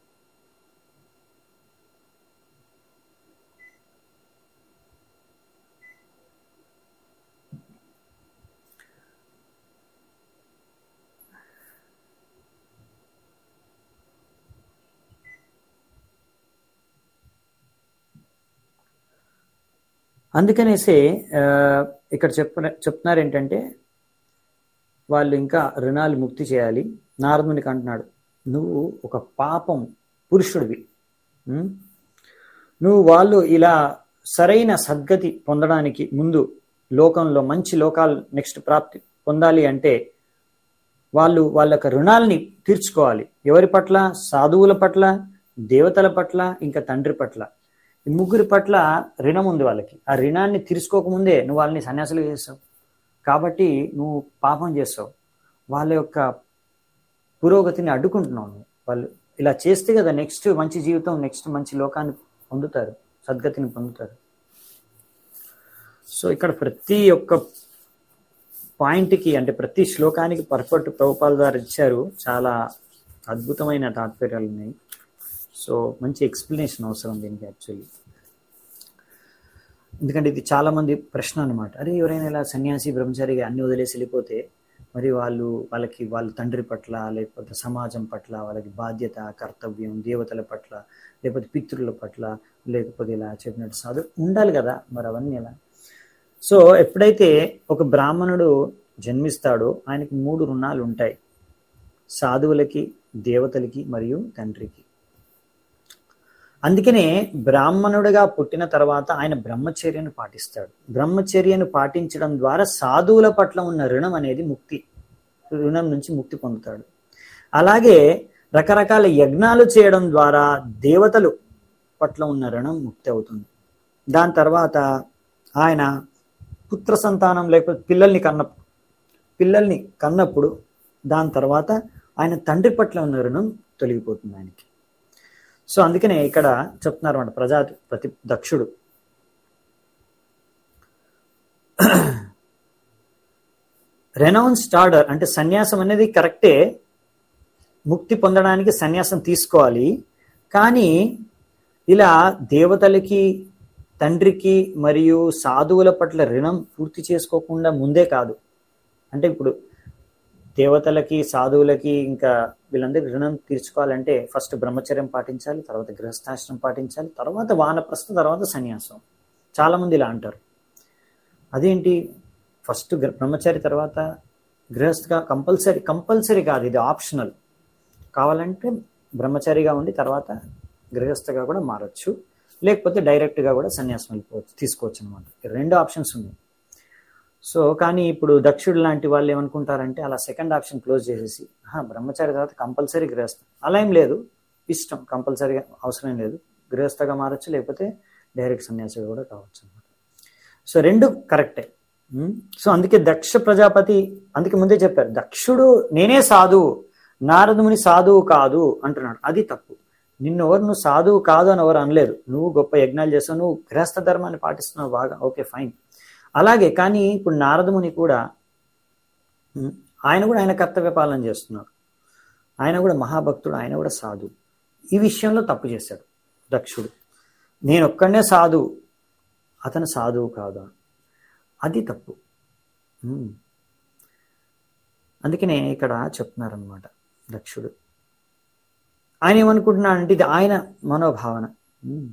అందుకనేసి ఆ, ఇక్కడ చెప్ప చెప్తున్నారు ఏంటంటే వాళ్ళు ఇంకా రుణాలు ముక్తి చేయాలి నారదునికి అంటున్నాడు నువ్వు ఒక పాపం పురుషుడివి ఉం? నువ్వు వాళ్ళు ఇలా సరైన సద్గతి పొందడానికి ముందు లోకంలో మంచి లోకాలు నెక్స్ట్ ప్రాప్తి పొందాలి అంటే వాళ్ళు వాళ్ళ యొక్క రుణాల్ని తీర్చుకోవాలి ఎవరి పట్ల సాధువుల పట్ల దేవతల పట్ల ఇంకా తండ్రి పట్ల ఈ ముగ్గురి పట్ల రుణం ఉంది వాళ్ళకి ఆ రుణాన్ని తీర్చుకోకముందే నువ్వు వాళ్ళని సన్యాసులు చేస్తావు కాబట్టి నువ్వు పాపం చేస్తావు వాళ్ళ యొక్క పురోగతిని అడ్డుకుంటున్నావు నువ్వు వాళ్ళు ఇలా చేస్తే కదా నెక్స్ట్ మంచి జీవితం నెక్స్ట్ మంచి లోకాన్ని పొందుతారు సద్గతిని పొందుతారు సో ఇక్కడ ప్రతి ఒక్క పాయింట్కి అంటే ప్రతి శ్లోకానికి పర్ఫెక్ట్ ప్రభుపాల ద్వారా ఇచ్చారు చాలా అద్భుతమైన తాత్పర్యాలు ఉన్నాయి సో మంచి ఎక్స్ప్లెనేషన్ అవసరం దీనికి యాక్చువల్లీ ఎందుకంటే ఇది చాలా మంది ప్రశ్న అనమాట అరే ఎవరైనా ఇలా సన్యాసి బ్రహ్మచారిగా అన్ని వదిలేసి వెళ్ళిపోతే మరి వాళ్ళు వాళ్ళకి వాళ్ళ తండ్రి పట్ల లేకపోతే సమాజం పట్ల వాళ్ళకి బాధ్యత కర్తవ్యం దేవతల పట్ల లేకపోతే పితృల పట్ల లేకపోతే ఇలా చెప్పినట్టు సాధు ఉండాలి కదా మరి అవన్నీ ఎలా సో ఎప్పుడైతే ఒక బ్రాహ్మణుడు జన్మిస్తాడో ఆయనకి మూడు రుణాలు ఉంటాయి సాధువులకి దేవతలకి మరియు తండ్రికి అందుకనే బ్రాహ్మణుడిగా పుట్టిన తర్వాత ఆయన బ్రహ్మచర్యను పాటిస్తాడు బ్రహ్మచర్యను పాటించడం ద్వారా సాధువుల పట్ల ఉన్న రుణం అనేది ముక్తి రుణం నుంచి ముక్తి పొందుతాడు అలాగే రకరకాల యజ్ఞాలు చేయడం ద్వారా దేవతలు పట్ల ఉన్న రుణం ముక్తి అవుతుంది దాని తర్వాత ఆయన పుత్ర సంతానం లేకపోతే పిల్లల్ని కన్న పిల్లల్ని కన్నప్పుడు దాని తర్వాత ఆయన తండ్రి పట్ల ఉన్న రుణం తొలగిపోతుంది ఆయనకి సో అందుకనే ఇక్కడ చెప్తున్నారు అన్నమాట ప్రజా ప్రతి దక్షుడు రెనౌన్స్ ఆర్డర్ అంటే సన్యాసం అనేది కరెక్టే ముక్తి పొందడానికి సన్యాసం తీసుకోవాలి కానీ ఇలా దేవతలకి తండ్రికి మరియు సాధువుల పట్ల రుణం పూర్తి చేసుకోకుండా ముందే కాదు అంటే ఇప్పుడు దేవతలకి సాధువులకి ఇంకా వీళ్ళందరికీ రుణం తీర్చుకోవాలంటే ఫస్ట్ బ్రహ్మచర్యం పాటించాలి తర్వాత గృహస్థాశ్రమం పాటించాలి తర్వాత వానప్రస్థ తర్వాత సన్యాసం చాలా మంది ఇలా అంటారు అదేంటి ఫస్ట్ బ్రహ్మచారి తర్వాత గృహస్థగా కంపల్సరీ కంపల్సరీ కాదు ఇది ఆప్షనల్ కావాలంటే బ్రహ్మచారిగా ఉండి తర్వాత గృహస్థగా కూడా మారచ్చు లేకపోతే డైరెక్ట్గా కూడా సన్యాసం వెళ్ళిపోవచ్చు తీసుకోవచ్చు అనమాట రెండు ఆప్షన్స్ ఉన్నాయి సో కానీ ఇప్పుడు దక్షుడు లాంటి వాళ్ళు ఏమనుకుంటారంటే అలా సెకండ్ ఆప్షన్ క్లోజ్ చేసేసి "ఆహా, బ్రహ్మచారి తర్వాత కంపల్సరీ గృహస్థ అలా ఏం లేదు ఇష్టం కంపల్సరీగా అవసరం లేదు గృహస్థగా మారచ్చు లేకపోతే డైరెక్ట్ సన్యాసిగా కూడా కావచ్చు అనమాట సో రెండు కరెక్టే ఉమ్, సో అందుకే దక్ష ప్రజాపతి అందుకే ముందే చెప్పారు దక్షుడు నేనే సాధువు నారదుముని సాధువు కాదు అంటున్నాడు అది తప్పు నిన్ను ఎవరు నువ్వు సాధువు కాదు అని ఎవరు అనలేదు నువ్వు గొప్ప యజ్ఞాలు చేస్తావు నువ్వు గృహస్థ ధర్మాన్ని పాటిస్తున్నావు బాగా ఓకే ఫైన్ అలాగే కానీ ఇప్పుడు నారదముని కూడా ఉమ్, ఆయన కూడా ఆయన కర్తవ్య పాలన చేస్తున్నారు ఆయన కూడా మహాభక్తుడు ఆయన కూడా సాధువు ఈ విషయంలో తప్పు చేశాడు దక్షుడు నేను ఒక్కడనే సాధువు అతను సాధువు కాదు అది తప్పు ఉమ్. అందుకనే ఇక్కడ చెప్తున్నారనమాట దక్షుడు ఆయన ఏమనుకుంటున్నాడంటే ఇది ఆయన మనోభావన ఉమ్.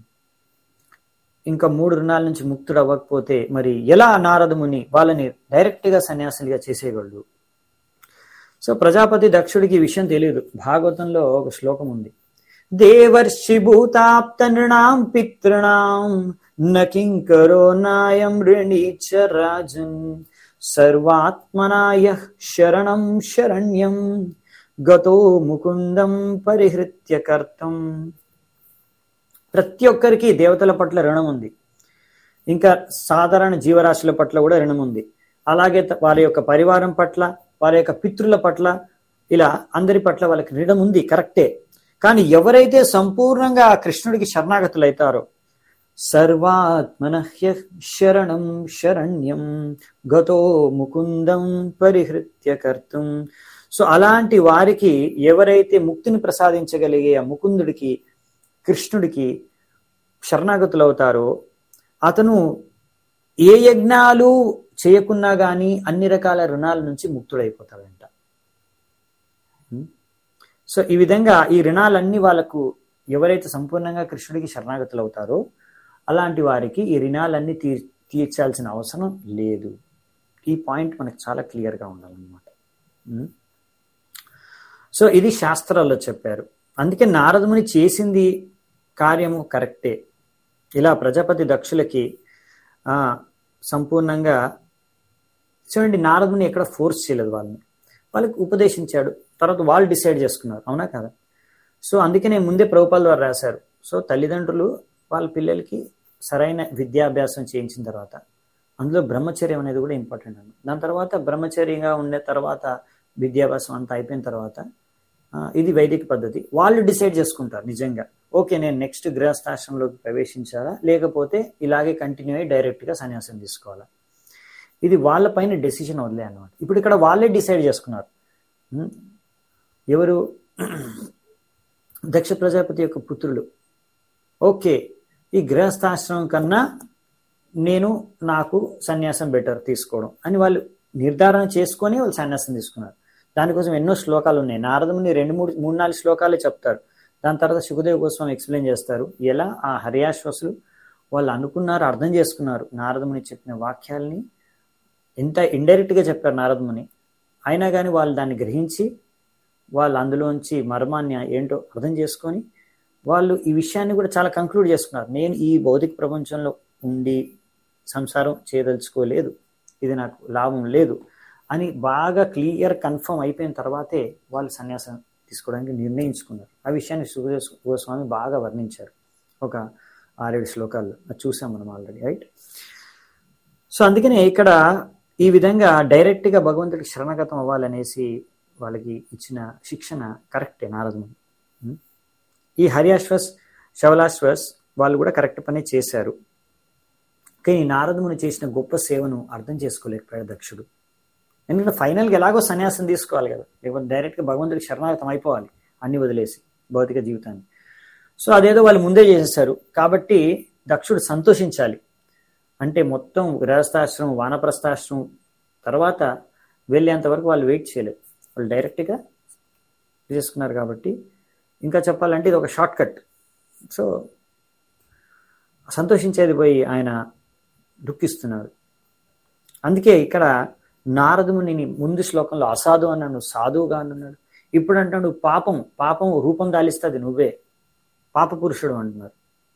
ఇంకా మూడు రుణాల నుంచి ముక్తుడు అవ్వకపోతే మరి ఎలా నారదముని వాళ్ళని డైరెక్ట్గా సన్యాసులుగా చేసేయగలడు సో ప్రజాపతి దక్షుడికి ఈ విషయం తెలియదు భాగవతంలో ఒక శ్లోకం ఉంది దేవర్షి భూతాప్త నృణాం పితృణాం నకింకరో నాయం రణీచ రాజన్ సర్వాత్మనాయ శరణం శరణ్యం గతో ముకుందం పరిహృత్య కర్తం ప్రతి ఒక్కరికి దేవతల పట్ల రుణం ఉంది ఇంకా సాధారణ జీవరాశుల పట్ల కూడా రుణం ఉంది అలాగే త- వారి యొక్క పరివారం పట్ల వారి యొక్క పితృల పట్ల ఇలా అందరి పట్ల వాళ్ళకి రుణం ఉంది కరెక్టే కానీ ఎవరైతే సంపూర్ణంగా ఆ కృష్ణుడికి శరణాగతులైతారో సర్వాత్మనహ్య శరణం శరణ్యం గతో ముకుందం పరిహృత్య కర్తం సో అలాంటి వారికి ఎవరైతే ముక్తిని ప్రసాదించగలిగే ఆ ముకుందుడికి కృష్ణుడికి శరణాగతులవుతారో అతను ఏ యజ్ఞాలు చేయకున్నా గాని అన్ని రకాల రుణాల నుంచి ముక్తుడైపోతాడంట ఉం? సో ఈ విధంగా ఈ రుణాలన్నీ వాళ్ళకు ఎవరైతే సంపూర్ణంగా కృష్ణుడికి శరణాగతులు అవుతారో అలాంటి వారికి ఈ రుణాలన్నీ తీర్ తీర్చాల్సిన అవసరం లేదు ఈ పాయింట్ మనకు చాలా క్లియర్గా ఉండాలన్నమాట ఉం? సో ఇది శాస్త్రాల్లో చెప్పారు అందుకే నారదుముని చేసింది కార్యము కరెక్టే ఇలా ప్రజాపతి దక్షులకి ఆ, సంపూర్ణంగా చూడండి నారదుని ఎక్కడ ఫోర్స్ చేయలేదు వాళ్ళని వాళ్ళకి ఉపదేశించాడు తర్వాత వాళ్ళు డిసైడ్ చేసుకున్నారు అవునా కదా సో అందుకనే ముందే ప్రభుపాల ద్వారా రాశారు సో తల్లిదండ్రులు వాళ్ళ పిల్లలకి సరైన విద్యాభ్యాసం చేయించిన తర్వాత అందులో బ్రహ్మచర్యం అనేది కూడా ఇంపార్టెంట్ అండి దాని తర్వాత బ్రహ్మచర్యంగా ఉండే తర్వాత విద్యాభ్యాసం అంతా అయిపోయిన తర్వాత ఆ, ఇది వైదిక పద్ధతి వాళ్ళు డిసైడ్ చేసుకుంటారు నిజంగా ఓకే నేను నెక్స్ట్ గృహస్థాశ్రమంలోకి ప్రవేశించాలా లేకపోతే ఇలాగే కంటిన్యూ అయ్యి డైరెక్ట్గా సన్యాసం తీసుకోవాలా ఇది వాళ్ళ పైన డెసిషన్ వదిలే అనమాట ఇప్పుడు ఇక్కడ వాళ్ళే డిసైడ్ చేసుకున్నారు ఉం? ఎవరు దక్ష ప్రజాపతి యొక్క పుత్రులు ఓకే ఈ గృహస్థాశ్రమం కన్నా నేను నాకు సన్యాసం బెటర్ తీసుకోవడం అని వాళ్ళు నిర్ధారణ చేసుకొని వాళ్ళు సన్యాసం తీసుకున్నారు దానికోసం ఎన్నో శ్లోకాలు ఉన్నాయి నారదముని రెండు మూడు మూడు నాలుగు శ్లోకాలే చెప్తారు దాని తర్వాత సుఖదేవ్ గోస్వామి ఎక్స్ప్లెయిన్ చేస్తారు ఎలా ఆ హరియాశ్వసులు వాళ్ళు అనుకున్నారు అర్థం చేసుకున్నారు నారదముని చెప్పిన వాక్యాల్ని ఎంత ఇండైరెక్ట్ గా చెప్పారు నారదముని అయినా కానీ వాళ్ళు దాన్ని గ్రహించి వాళ్ళు అందులోంచి మర్మాన్ని ఏంటో అర్థం చేసుకొని వాళ్ళు ఈ విషయాన్ని కూడా చాలా కంక్లూడ్ చేసుకున్నారు నేను ఈ భౌతిక ప్రపంచంలో ఉండి సంసారం చేయదలుచుకోలేదు ఇది నాకు లాభం లేదు అని బాగా క్లియర్ కన్ఫర్మ్ అయిపోయిన తర్వాతే వాళ్ళు సన్యాసం తీసుకోవడానికి నిర్ణయించుకున్నారు ఆ విషయాన్ని సుఖదేవ్ గోస్వామి బాగా వర్ణించారు ఒక ఆరేడు శ్లోకాల్లో అది చూసాం మనం ఆల్రెడీ రైట్ సో అందుకనే ఇక్కడ ఈ విధంగా డైరెక్ట్ గా భగవంతుడికి శరణగతం అవ్వాలనేసి వాళ్ళకి ఇచ్చిన శిక్షణ కరెక్టే నారదుని ఉం? ఈ హరియాశ్వస్ శవలాశ్వస్ వాళ్ళు కూడా కరెక్ట్ పని చేశారు కానీ నారదముని చేసిన గొప్ప సేవను అర్థం చేసుకోలేకపోయాడు దక్షుడు ఎందుకంటే ఫైనల్గా ఎలాగో సన్యాసం తీసుకోవాలి కదా లేకపోతే డైరెక్ట్గా భగవంతుడికి శరణాగతం అయిపోవాలి అన్ని వదిలేసి భౌతిక జీవితాన్ని సో అదేదో వాళ్ళు ముందే చేసేసారు కాబట్టి దక్షుడు సంతోషించాలి అంటే మొత్తం గృహస్థాశ్రమం వానప్రస్థాశ్రమం తర్వాత వెళ్ళేంత వరకు వాళ్ళు వెయిట్ చేయలేదు వాళ్ళు డైరెక్ట్గా చేసుకున్నారు కాబట్టి ఇంకా చెప్పాలంటే ఇది ఒక షార్ట్ కట్ సో సంతోషించేది పోయి ఆయన దుఃఖిస్తున్నాడు అందుకే ఇక్కడ నారదుముని ముందు శ్లోకంలో అసాధు అన్నాడు సాధువుగా అన్నాడు ఇప్పుడు అంటాడు పాపం పాపం రూపం దాలిస్తుంది నువ్వే పాప పురుషుడు అంటున్నారు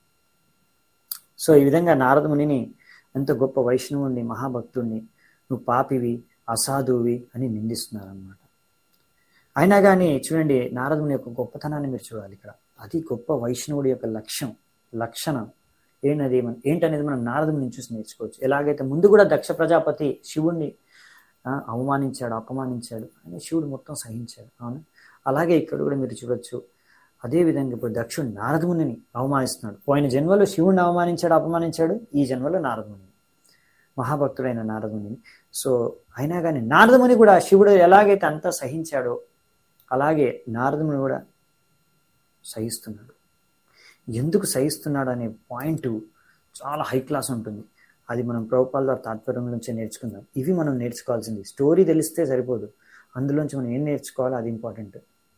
సో ఈ విధంగా నారదమునిని ఎంత గొప్ప వైష్ణవుణ్ణి మహాభక్తుణ్ణి నువ్వు పాపివి అసాధువి అని నిందిస్తున్నారు అనమాట అయినా కానీ చూడండి నారదుని యొక్క గొప్పతనాన్ని మీరు చూడాలి ఇక్కడ అది గొప్ప వైష్ణవుడి యొక్క లక్ష్యం లక్షణం ఏంటది మనం ఏంటనేది మనం నారదుని నుంచి చూసి నేర్చుకోవచ్చు ఎలాగైతే ముందు కూడా దక్ష ప్రజాపతి శివుణ్ణి ఆ, అవమానించాడు అపమానించాడు అని శివుడు మొత్తం సహించాడు అవును అలాగే ఇక్కడ కూడా మీరు చూడొచ్చు అదే విధంగా ఇప్పుడు దక్షుడు నారదమునిని అవమానిస్తున్నాడు పోయిన జన్మలో శివుణ్ణి అవమానించాడు అపమానించాడు ఈ జన్మలో నారదముని మహాభక్తుడైన నారదముని సో అయినా కానీ నారదముని కూడా శివుడు ఎలాగైతే అంతా సహించాడో అలాగే నారదముని కూడా సహిస్తున్నాడు ఎందుకు సహిస్తున్నాడు అనే పాయింట్ చాలా హై క్లాస్ ఉంటుంది అది మనం ప్రభుపాల ద్వారా తాత్పర్యం నుంచి నేర్చుకుందాం ఇవి మనం నేర్చుకోవాల్సింది స్టోరీ తెలిస్తే సరిపోదు అందులోంచి మనం ఏం నేర్చుకోవాలో అది ఇంపార్టెంట్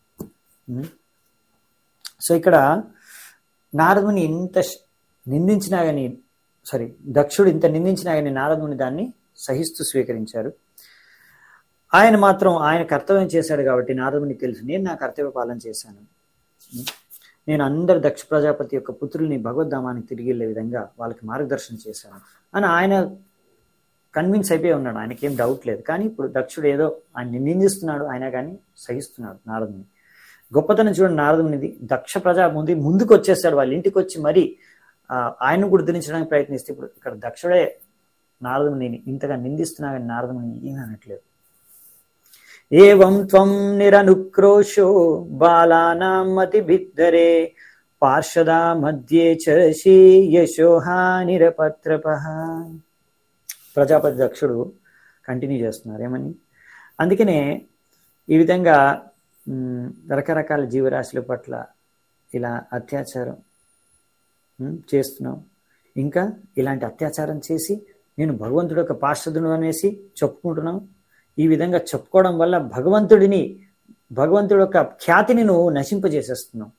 సో ఇక్కడ నారదుని ఇంత శ్- నిందించినా కానీ సారీ దక్షుడు ఇంత నిందించినా కానీ నారదుని దాన్ని సహిస్తూ స్వీకరించారు ఆయన మాత్రం ఆయన కర్తవ్యం చేశాడు కాబట్టి నారదునికి తెలుసు నేను నా కర్తవ్య పాలన చేశాను ఉం? నేను అందరు దక్ష ప్రజాపతి యొక్క పుత్రుల్ని భగవద్ధామానికి తిరిగి వెళ్ళే విధంగా వాళ్ళకి మార్గదర్శనం చేశాను అని ఆయన కన్విన్స్ అయిపోయి ఉన్నాడు ఆయనకి ఏం డౌట్ లేదు కానీ ఇప్పుడు దక్షుడు ఏదో ఆయన నిందిస్తున్నాడు ఆయన కానీ సహిస్తున్నాడు నారదుని గొప్పతనం చూడండి నారదునిది దక్ష ప్రజా ముందు ముందుకు వచ్చేసాడు వాళ్ళ ఇంటికి వచ్చి మరి ఆ, ఆయన్ను గుర్తించడానికి ప్రయత్నిస్తే ఇప్పుడు ఇక్కడ దక్షుడే నారదుని ఇంతగా నిందిస్తున్నా కానీ నారదుని ఏమీ అనట్లేదు ఏవం త్వం నిరనుక్రోశో బాలానాం మతిభిద్దరే పార్షదా మధ్యే చరసి యశోహా నిరపత్రప ప్రజాపతి దక్షుడు కంటిన్యూ చేస్తున్నారు ఏమని అందుకనే ఈ విధంగా మ్, రకరకాల జీవరాశుల పట్ల ఇలా అత్యాచారం మ్, చేస్తున్నాం ఇంకా ఇలాంటి అత్యాచారం చేసి నేను భగవంతుడు యొక్క పార్షదుడు అనేసి చెప్పుకుంటున్నాం ఈ విధంగా చెప్పుకోవడం వల్ల భగవంతుడిని భగవంతుడి యొక్క ఖ్యాతిని నువ్వు నశింపజేసేస్తున్నావు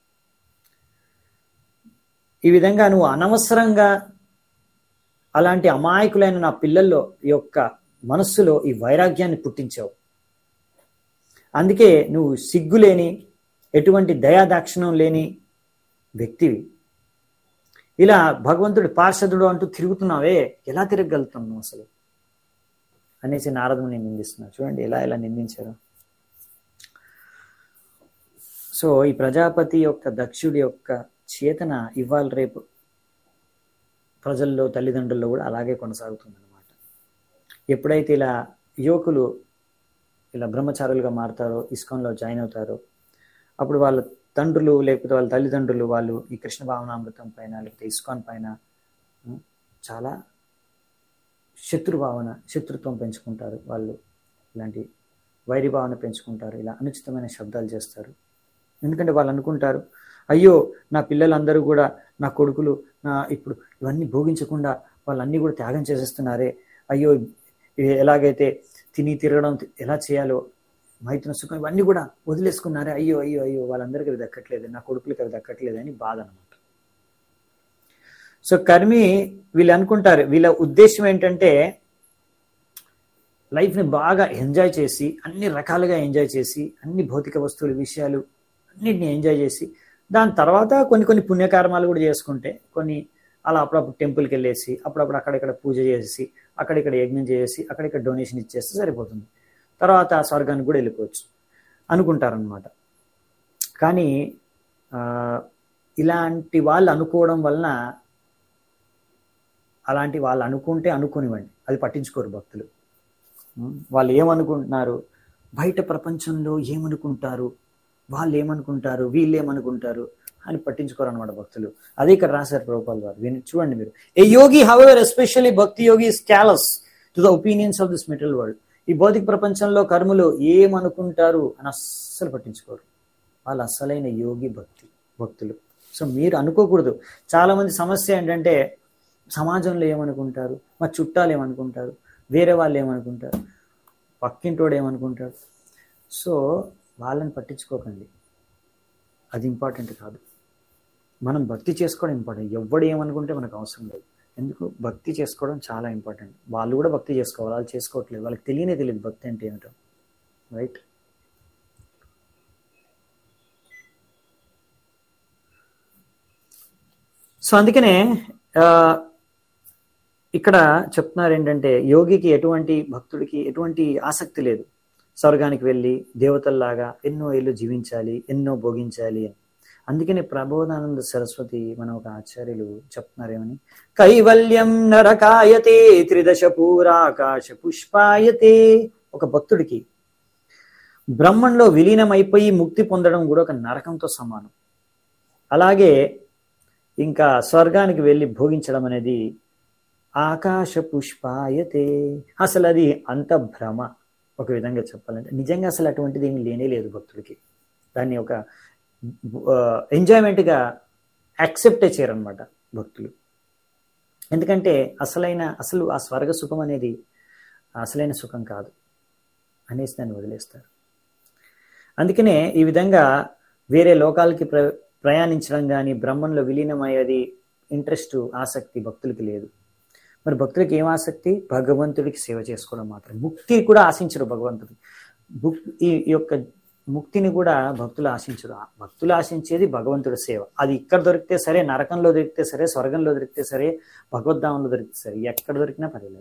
ఈ విధంగా నువ్వు అనవసరంగా అలాంటి అమాయకులైన నా పిల్లల్లో యొక్క మనస్సులో ఈ వైరాగ్యాన్ని పుట్టించావు అందుకే నువ్వు సిగ్గులేని ఎటువంటి దయాదాక్షిణం లేని వ్యక్తివి ఇలా భగవంతుడి పార్షదుడు అంటూ తిరుగుతున్నావే ఎలా తిరగలుగుతున్నావు అసలు అనేసి నారదుని నిందిస్తున్నారు చూడండి ఎలా ఎలా నిందించారు సో ఈ ప్రజాపతి యొక్క దక్షుడి యొక్క చేతన ఇవాళ రేపు ప్రజల్లో తల్లిదండ్రుల్లో కూడా అలాగే కొనసాగుతుంది అనమాట ఎప్పుడైతే ఇలా యువకులు ఇలా బ్రహ్మచారులుగా మారుతారో ఇస్కాన్లో జాయిన్ అవుతారో అప్పుడు వాళ్ళ తండ్రులు లేకపోతే వాళ్ళ తల్లిదండ్రులు వాళ్ళు ఈ కృష్ణ భావనామృతం పైన లేకపోతే ఇస్కాన్ పైన ఉం, చాలా శత్రు భావన శత్రుత్వం పెంచుకుంటారు వాళ్ళు ఇలాంటి వైరి భావన పెంచుకుంటారు ఇలా అనుచితమైన శబ్దాలు చేస్తారు ఎందుకంటే వాళ్ళు అనుకుంటారు అయ్యో నా పిల్లలందరూ కూడా నా కొడుకులు నా ఇప్పుడు ఇవన్నీ భోగించకుండా వాళ్ళన్నీ కూడా త్యాగం చేసేస్తున్నారే అయ్యో ఇ- ఎలాగైతే తిని తిరగడం తి- ఎలా చేయాలో మైత్రున సుఖం ఇవన్నీ కూడా వదిలేసుకున్నారే అయ్యో అయ్యో అయ్యో వాళ్ళందరికీ అవి దక్కట్లేదు నా కొడుకులకి అవి దక్కట్లేదు అని బాధ అనమాట సో కర్మి వీళ్ళు అనుకుంటారు వీళ్ళ ఉద్దేశం ఏంటంటే లైఫ్ని బాగా ఎంజాయ్ చేసి అన్ని రకాలుగా ఎంజాయ్ చేసి అన్ని భౌతిక వస్తువుల విషయాలు అన్నిటిని ఎంజాయ్ చేసి దాని తర్వాత కొన్ని కొన్ని పుణ్యకర్మాలు కూడా చేసుకుంటే కొన్ని అలా అప్పుడప్పుడు టెంపుల్కి వెళ్ళేసి అప్పుడప్పుడు అక్కడిక్కడ పూజ చేసి అక్కడిక్కడ యజ్ఞం చేసి అక్కడిక్కడ డొనేషన్ ఇచ్చేస్తే సరిపోతుంది తర్వాత ఆ స్వర్గానికి కూడా వెళ్ళిపోవచ్చు అనుకుంటారనమాట కానీ ఆ, ఇలాంటి వాళ్ళు అనుకోవడం వలన అలాంటి వాళ్ళు అనుకుంటే అనుకోనివ్వండి అది పట్టించుకోరు భక్తులు ఉం? వాళ్ళు ఏమనుకుంటున్నారు బయట ప్రపంచంలో ఏమనుకుంటారు వాళ్ళు ఏమనుకుంటారు వీళ్ళు ఏమనుకుంటారు అని పట్టించుకోరు అనమాట భక్తులు అదే ఇక్కడ రాశారు ప్రభుపాల్ వారు విని చూడండి మీరు ఏ యోగి however especially bhakti yogi is callous to the opinions of this metal world ఈ భౌతిక ప్రపంచంలో కర్మలు ఏమనుకుంటారు అని అస్సలు పట్టించుకోరు వాళ్ళు అసలైన యోగి భక్తి భక్తులు సో మీరు అనుకోకూడదు చాలా మంది సమస్య ఏంటంటే సమాజంలో ఏమనుకుంటారు మా చుట్టాలు ఏమనుకుంటారు వేరే వాళ్ళు ఏమనుకుంటారు పక్కింటోడు ఏమనుకుంటాడు సో వాళ్ళని పట్టించుకోకండి అది ఇంపార్టెంట్ కాదు మనం భక్తి చేసుకోవడం ఇంపార్టెంట్ ఎవడు ఏమనుకుంటే మనకు అవసరం లేదు ఎందుకు భక్తి చేసుకోవడం చాలా ఇంపార్టెంట్ వాళ్ళు కూడా భక్తి చేసుకోవాలి వాళ్ళు చేసుకోవట్లేదు వాళ్ళకి తెలియనే తెలియదు భక్తి అంటే ఏమిటో రైట్ సో అందుకనే ఆ, ఇక్కడ చెప్తున్నారు ఏంటంటే యోగికి ఎటువంటి భక్తుడికి ఎటువంటి ఆసక్తి లేదు స్వర్గానికి వెళ్ళి దేవతల్లాగా ఎన్నో ఏళ్ళు జీవించాలి ఎన్నో భోగించాలి అని అందుకనే ప్రబోధానంద సరస్వతి మన ఒక ఆచార్యులు చెప్తున్నారేమని కైవల్యం నరకాయతే త్రిదశ పూరాకాశ పుష్పాయతే ఒక భక్తుడికి బ్రహ్మంలో విలీనమైపోయి ముక్తి పొందడం కూడా ఒక నరకంతో సమానం అలాగే ఇంకా స్వర్గానికి వెళ్ళి భోగించడం అనేది ఆకాశ పుష్పాయతే అసలు అది అంత భ్రమ ఒక విధంగా చెప్పాలంటే నిజంగా అసలు అటువంటిది ఏమీ లేనే లేదు భక్తుడికి దాన్ని ఒక ఎంజాయ్మెంట్గా యాక్సెప్టే చేయరనమాట భక్తులు ఎందుకంటే అసలైన అసలు ఆ స్వర్గ సుఖం అనేది అసలైన సుఖం కాదు అనేసి దాన్ని వదిలేస్తారు అందుకనే ఈ విధంగా వేరే లోకాలకి ప్ర ప్రయాణించడం కానీ బ్రహ్మంలో విలీనమయ్యేది ఇంట్రెస్ట్ ఆసక్తి భక్తులకి లేదు మరి భక్తులకి ఏం ఆసక్తి భగవంతుడికి సేవ చేసుకోవడం మాత్రం ముక్తి కూడా ఆశించరు భగవంతుడు భుక్ ఈ ఈ యొక్క ముక్తిని కూడా భక్తులు ఆశించరు ఆ భక్తులు ఆశించేది భగవంతుడి సేవ అది ఇక్కడ దొరికితే సరే నరకంలో దొరికితే సరే స్వర్గంలో దొరికితే సరే భగవద్ధామంలో దొరికితే సరే ఎక్కడ దొరికినా పర్వాలేదు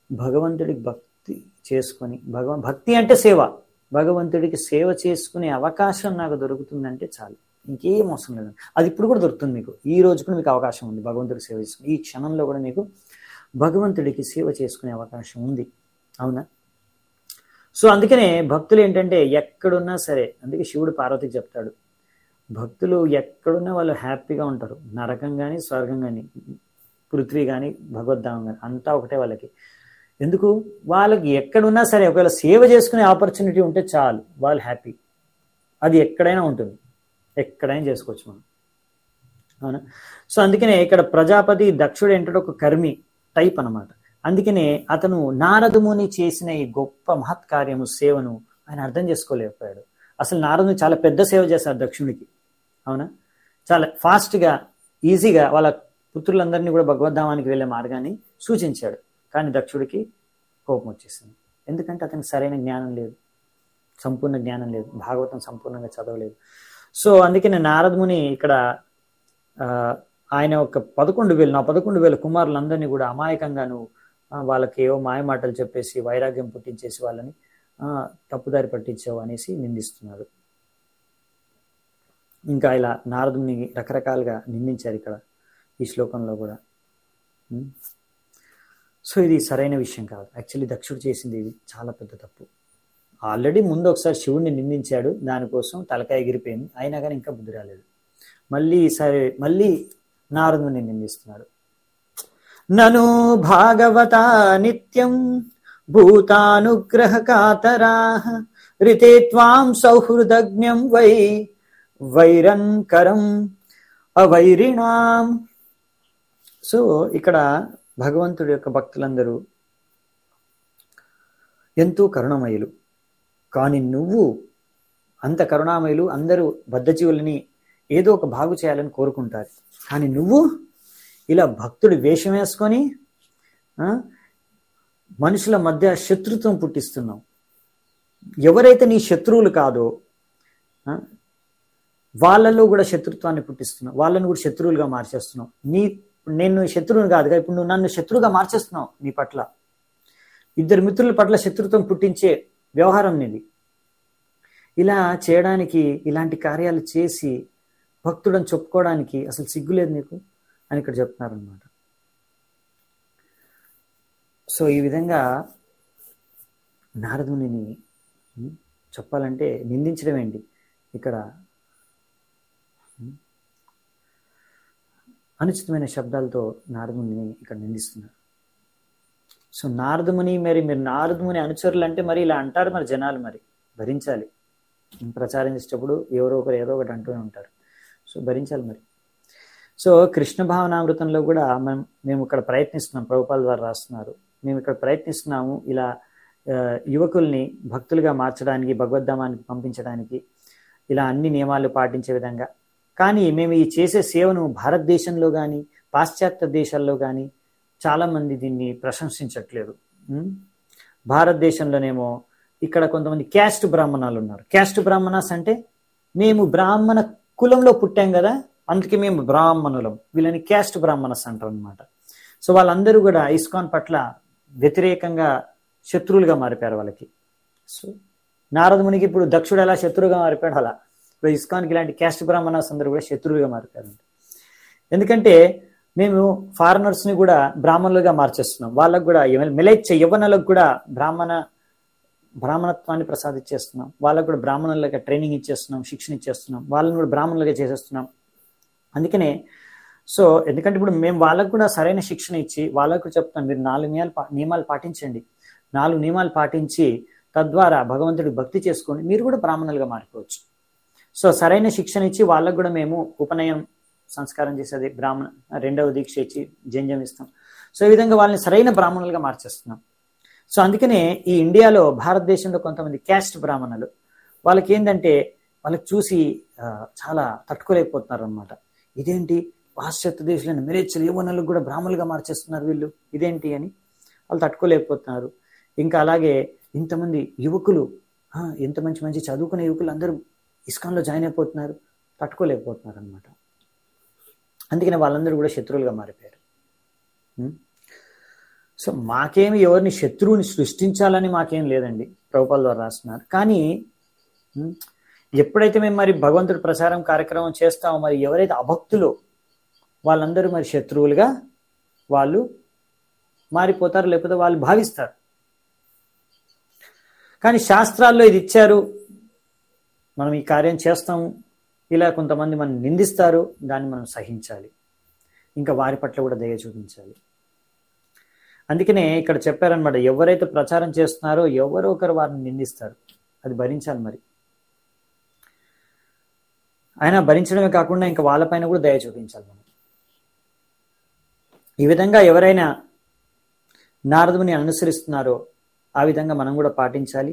భగవంతుడికి భక్తి చేసుకొని భగవ భక్తి అంటే సేవ భగవంతుడికి సేవ చేసుకునే అవకాశం నాకు దొరుకుతుందంటే చాలు ఇంకేం అవసరం లేదు అది ఇప్పుడు కూడా దొరుకుతుంది మీకు ఈ రోజు కూడా మీకు అవకాశం ఉంది భగవంతుడికి సేవ చేసుకుని ఈ క్షణంలో కూడా మీకు భగవంతుడికి సేవ చేసుకునే అవకాశం ఉంది అవునా సో అందుకనే భక్తులు ఏంటంటే ఎక్కడున్నా సరే అందుకే శివుడు పార్వతికి చెప్తాడు భక్తులు ఎక్కడున్నా వాళ్ళు హ్యాపీగా ఉంటారు నరకం కానీ స్వర్గం కానీ పృథ్వీ కానీ భగవద్ధామం కానీ అంతా ఒకటే వాళ్ళకి ఎందుకు వాళ్ళకి ఎక్కడున్నా సరే ఒకవేళ సేవ చేసుకునే ఆపర్చునిటీ ఉంటే చాలు వాళ్ళు హ్యాపీ అది ఎక్కడైనా ఉంటుంది ఎక్కడైనా చేసుకోవచ్చు మనం అవునా సో అందుకనే ఇక్కడ ప్రజాపతి దక్షుడు ఏంటంటే ఒక కర్మి టైప్ అన్నమాట అందుకనే అతను నారదముని చేసిన ఈ గొప్ప మహత్కార్యము సేవను ఆయన అర్థం చేసుకోలేకపోయాడు అసలు నారదుని చాలా పెద్ద సేవ చేశారు దక్షునికి అవునా చాలా ఫాస్ట్గా ఈజీగా వాళ్ళ పుత్రులందరినీ కూడా భగవద్ధామానికి వెళ్ళే మార్గాన్ని సూచించాడు కానీ దక్షుడికి కోపం వచ్చేసింది ఎందుకంటే అతనికి సరైన జ్ఞానం లేదు సంపూర్ణ జ్ఞానం లేదు భాగవతం సంపూర్ణంగా చదవలేదు సో అందుకనే నారదముని ఇక్కడ ఆ, ఆయన ఒక పదకొండు వేలు నా పదకొండు వేల కుమారులందరినీ కూడా అమాయకంగా నువ్వు ఆ, వాళ్ళకి ఏవో మాయ మాటలు చెప్పేసి వైరాగ్యం పుట్టించేసి వాళ్ళని ఆ, తప్పుదారి పట్టించావు అనేసి నిందిస్తున్నారు ఇంకా ఇలా నారదుని రకరకాలుగా నిందించారు ఇక్కడ ఈ శ్లోకంలో కూడా ఉం? సో ఇది సరైన విషయం కాదు యాక్చువల్లీ దక్షుడు చేసింది ఇది చాలా పెద్ద తప్పు ఆల్రెడీ ముందు ఒకసారి శివుడిని నిందించాడు దానికోసం తలకాయ ఎగిరిపోయింది అయినా కానీ ఇంకా బుద్ధి రాలేదు మళ్ళీ సరే మళ్ళీ నారదుని నిందిస్తున్నాడు నను భాగవత నిత్యం భూతానుగ్రహ కాతరా రితే త్వాం సౌహృదజ్ఞం వై వైరంకరం అవైరిణాం సో ఇక్కడ భగవంతుడి యొక్క భక్తులందరూ ఎంతో కరుణమయులు కానీ నువ్వు అంత కరుణామయులు అందరూ బద్ధజీవులని ఏదో ఒక బాగు చేయాలని కోరుకుంటారు కానీ నువ్వు ఇలా భక్తుడి వేషం వేసుకొని ఆ, మనుషుల మధ్య శత్రుత్వం పుట్టిస్తున్నావు ఎవరైతే నీ శత్రువులు కాదో ఆ, వాళ్ళలో కూడా శత్రుత్వాన్ని పుట్టిస్తున్నావు వాళ్ళని కూడా శత్రువులుగా మార్చేస్తున్నావు నీ నేను శత్రువుని కాదుగా ఇప్పుడు నువ్వు నన్ను శత్రువుగా మార్చేస్తున్నావు నీ పట్ల ఇద్దరు మిత్రుల పట్ల శత్రుత్వం పుట్టించే వ్యవహారం నీది ఇలా చేయడానికి ఇలాంటి కార్యాలు చేసి భక్తుడని చెప్పుకోవడానికి అసలు సిగ్గులేదు నీకు అని ఇక్కడ చెప్తున్నారు అనమాట సో ఈ విధంగా నారదుని ఉం, చెప్పాలంటే నిందించడం ఏంటి ఇక్కడ ఉం, అనుచితమైన శబ్దాలతో నారదుని ఇక్కడ నిందిస్తున్నారు సో నారదుముని మరి మీరు నారదుముని అనుచరులు అంటే మరి ఇలా అంటారు మరి జనాలు మరి భరించాలి ప్రచారం చేసేటప్పుడు ఎవరో ఒకరు ఏదో ఒకటి అంటూనే ఉంటారు సో భరించాలి మరి సో కృష్ణ భావనామృతంలో కూడా మనం మేము ఇక్కడ ప్రయత్నిస్తున్నాం ప్రభుపాల ద్వారా రాస్తున్నారు మేము ఇక్కడ ప్రయత్నిస్తున్నాము ఇలా ఆ, యువకుల్ని భక్తులుగా మార్చడానికి భగవద్ధామానికి పంపించడానికి ఇలా అన్ని నియమాలు పాటించే విధంగా కానీ మేము ఈ చేసే సేవను భారతదేశంలో కానీ పాశ్చాత్య దేశాల్లో కానీ చాలామంది దీన్ని ప్రశంసించట్లేదు ఉం? భారతదేశంలోనేమో ఇక్కడ కొంతమంది క్యాస్ట్ బ్రాహ్మణాలు ఉన్నారు క్యాస్ట్ బ్రాహ్మణాస్ అంటే మేము బ్రాహ్మణ కులంలో పుట్టాం కదా అందుకే మేము బ్రాహ్మణులం వీళ్ళని క్యాస్ట్ బ్రాహ్మణస్ అంటారు అనమాట సో వాళ్ళందరూ కూడా ఇస్కాన్ పట్ల వ్యతిరేకంగా శత్రువులుగా మారిపోయారు వాళ్ళకి సో నారదమునికి ఇప్పుడు దక్షుడు ఎలా శత్రువుగా మారిపోయాడు అలా ఇప్పుడు ఇస్కాన్కి ఇలాంటి క్యాస్ట్ బ్రాహ్మణాస్ అందరూ కూడా శత్రువులుగా మారిపోయారు ఎందుకంటే మేము ఫారినర్స్ని కూడా బ్రాహ్మణులుగా మార్చేస్తున్నాం వాళ్ళకు కూడా మిలైచ్చ యవ్వనులకు కూడా బ్రాహ్మణ బ్రాహ్మణత్వాన్ని ప్రసాదించేస్తున్నాం వాళ్ళకు కూడా బ్రాహ్మణులుగా ట్రైనింగ్ ఇచ్చేస్తున్నాం శిక్షణ ఇచ్చేస్తున్నాం వాళ్ళని కూడా బ్రాహ్మణులుగా చేసేస్తున్నాం అందుకనే సో ఎందుకంటే ఇప్పుడు మేము వాళ్ళకు కూడా సరైన శిక్షణ ఇచ్చి వాళ్ళకు కూడా చెప్తాం మీరు నాలుగు నియమాలు పా- నియమాలు పాటించండి నాలుగు నియమాలు పాటించి తద్వారా భగవంతుడికి భక్తి చేసుకొని మీరు కూడా బ్రాహ్మణులుగా మారిపోవచ్చు సో సరైన శిక్షణ ఇచ్చి వాళ్ళకు కూడా మేము ఉపనయనం సంస్కారం చేసేది బ్రాహ్మణ రెండవ దీక్ష ఇచ్చి జంజం ఇస్తాం సో ఈ విధంగా వాళ్ళని సరైన బ్రాహ్మణులుగా మార్చేస్తున్నాం సో అందుకనే ఈ ఇండియాలో భారతదేశంలో కొంతమంది క్యాస్ట్ బ్రాహ్మణులు వాళ్ళకి ఏంటంటే వాళ్ళకి చూసి ఆ, చాలా తట్టుకోలేకపోతున్నారు అనమాట ఇదేంటి పాశ్చాత్య దేశాలను మిరేచ్చలు యవ్వనులకు కూడా బ్రాహ్మణులుగా మార్చేస్తున్నారు వీళ్ళు ఇదేంటి అని వాళ్ళు తట్టుకోలేకపోతున్నారు ఇంకా అలాగే ఇంతమంది యువకులు ఆ, ఎంత మంచి మంచి చదువుకునే యువకులు అందరూ ఇస్కాన్లో జాయిన్ అయిపోతున్నారు తట్టుకోలేకపోతున్నారు అనమాట అందుకని వాళ్ళందరూ కూడా శత్రువులుగా మారిపోయారు ఉం? సో మాకేమి ఎవరిని శత్రువుని సృష్టించాలని మాకేం లేదండి ప్రభుపాల ద్వారా రాస్తున్నారు కానీ ఉం, ఎప్పుడైతే మేము మరి భగవంతుడి ప్రచారం కార్యక్రమం చేస్తామో మరి ఎవరైతే అభక్తులో వాళ్ళందరూ మరి శత్రువులుగా వాళ్ళు మారిపోతారు లేకపోతే వాళ్ళు భావిస్తారు కానీ శాస్త్రాల్లో ఇది ఇచ్చారు మనం ఈ కార్యం చేస్తాము ఇలా కొంతమంది మనం నిందిస్తారు దాన్ని మనం సహించాలి ఇంకా వారి పట్ల కూడా దయ చూపించాలి అందుకనే ఇక్కడ చెప్పారనమాట ఎవరైతే ప్రచారం చేస్తున్నారో ఎవరో ఒకరు వారిని నిందిస్తారు అది భరించాలి మరి ఆయన భరించడమే కాకుండా ఇంకా వాళ్ళపైన కూడా దయ చూపించాలి మనం ఈ విధంగా ఎవరైనా నారదుని అనుసరిస్తున్నారో ఆ విధంగా మనం కూడా పాటించాలి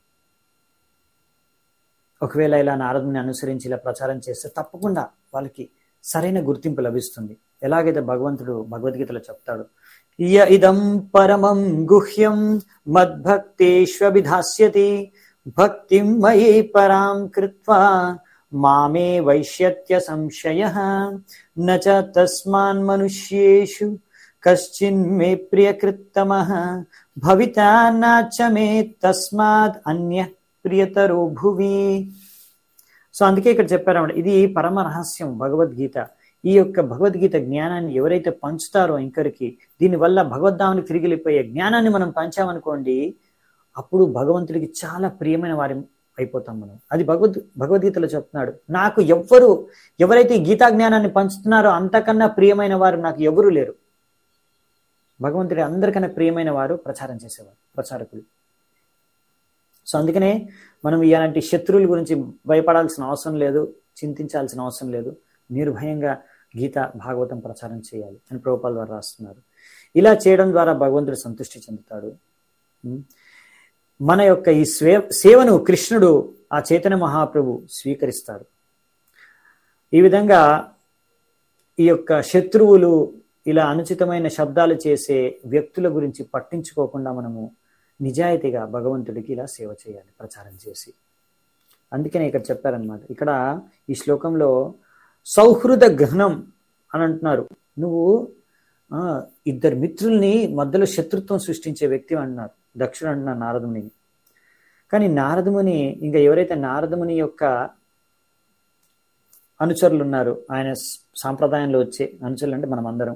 ఒకవేళ ఇలా నారదుని అనుసరించి ఇలా ప్రచారం చేస్తే తప్పకుండా వాళ్ళకి సరైన గుర్తింపు లభిస్తుంది ఎలాగైతే భగవంతుడు భగవద్గీతలో చెప్తాడు ఇయ ఇదం పరమం గుహ్యం మద్భక్తేష్వభిధాస్యతి భక్తిం మయి పరాం కృత్వా మామే వైశ్యత్య సంశయ నచ తస్మాన్ మనుష్యేషు కశ్చిన్ మే ప్రియకృత్తమ భవితా నాచ మే తస్మాత్ అన్య ప్రియతరో భువి సో అందుకే ఇక్కడ చెప్పారన్నమాట ఇది పరమ రహస్యం భగవద్గీత ఈ యొక్క భగవద్గీత జ్ఞానాన్ని ఎవరైతే పంచుతారో ఇంకరికి దీనివల్ల భగవద్ధామునికి తిరిగి వెళ్ళిపోయే జ్ఞానాన్ని మనం పంచామనుకోండి అప్పుడు భగవంతుడికి చాలా ప్రియమైన వారి అయిపోతాం మనం అది భగవద్ భగవద్గీతలో చెప్తున్నాడు నాకు ఎవ్వరు ఎవరైతే ఈ గీతా జ్ఞానాన్ని పంచుతున్నారో అంతకన్నా ప్రియమైన వారు నాకు ఎవరు లేరు భగవంతుడి అందరికన్నా ప్రియమైన వారు ప్రచారం చేసేవారు ప్రచారకులు సో అందుకనే మనం ఇలాంటి శత్రువుల గురించి భయపడాల్సిన అవసరం లేదు చింతించాల్సిన అవసరం లేదు నిర్భయంగా గీత భాగవతం ప్రచారం చేయాలి అని ప్రభుపాల ద్వారా రాస్తున్నారు ఇలా చేయడం ద్వారా భగవంతుడు సంతృష్టి చెందుతాడు ఉం? మన యొక్క ఈ స్వే సేవను కృష్ణుడు ఆ చైతన్య మహాప్రభు స్వీకరిస్తాడు ఈ విధంగా ఈ యొక్క శత్రువులు ఇలా అనుచితమైన శబ్దాలు చేసే వ్యక్తుల గురించి పట్టించుకోకుండా మనము నిజాయితీగా భగవంతుడికి ఇలా సేవ చేయాలి ప్రచారం చేసి అందుకనే ఇక్కడ చెప్పారనమాట ఇక్కడ ఈ శ్లోకంలో సౌహృద గహనం అని అంటున్నారు నువ్వు ఆ, ఇద్దరు మిత్రుల్ని మధ్యలో శత్రుత్వం సృష్టించే వ్యక్తి అంటున్నారు దక్షుడు అంటున్నారు నారదమునిని కానీ నారదముని ఇంకా ఎవరైతే నారదముని యొక్క అనుచరులు ఉన్నారు ఆయన స- సాంప్రదాయంలో వచ్చే అనుచరులు అంటే మనం అందరం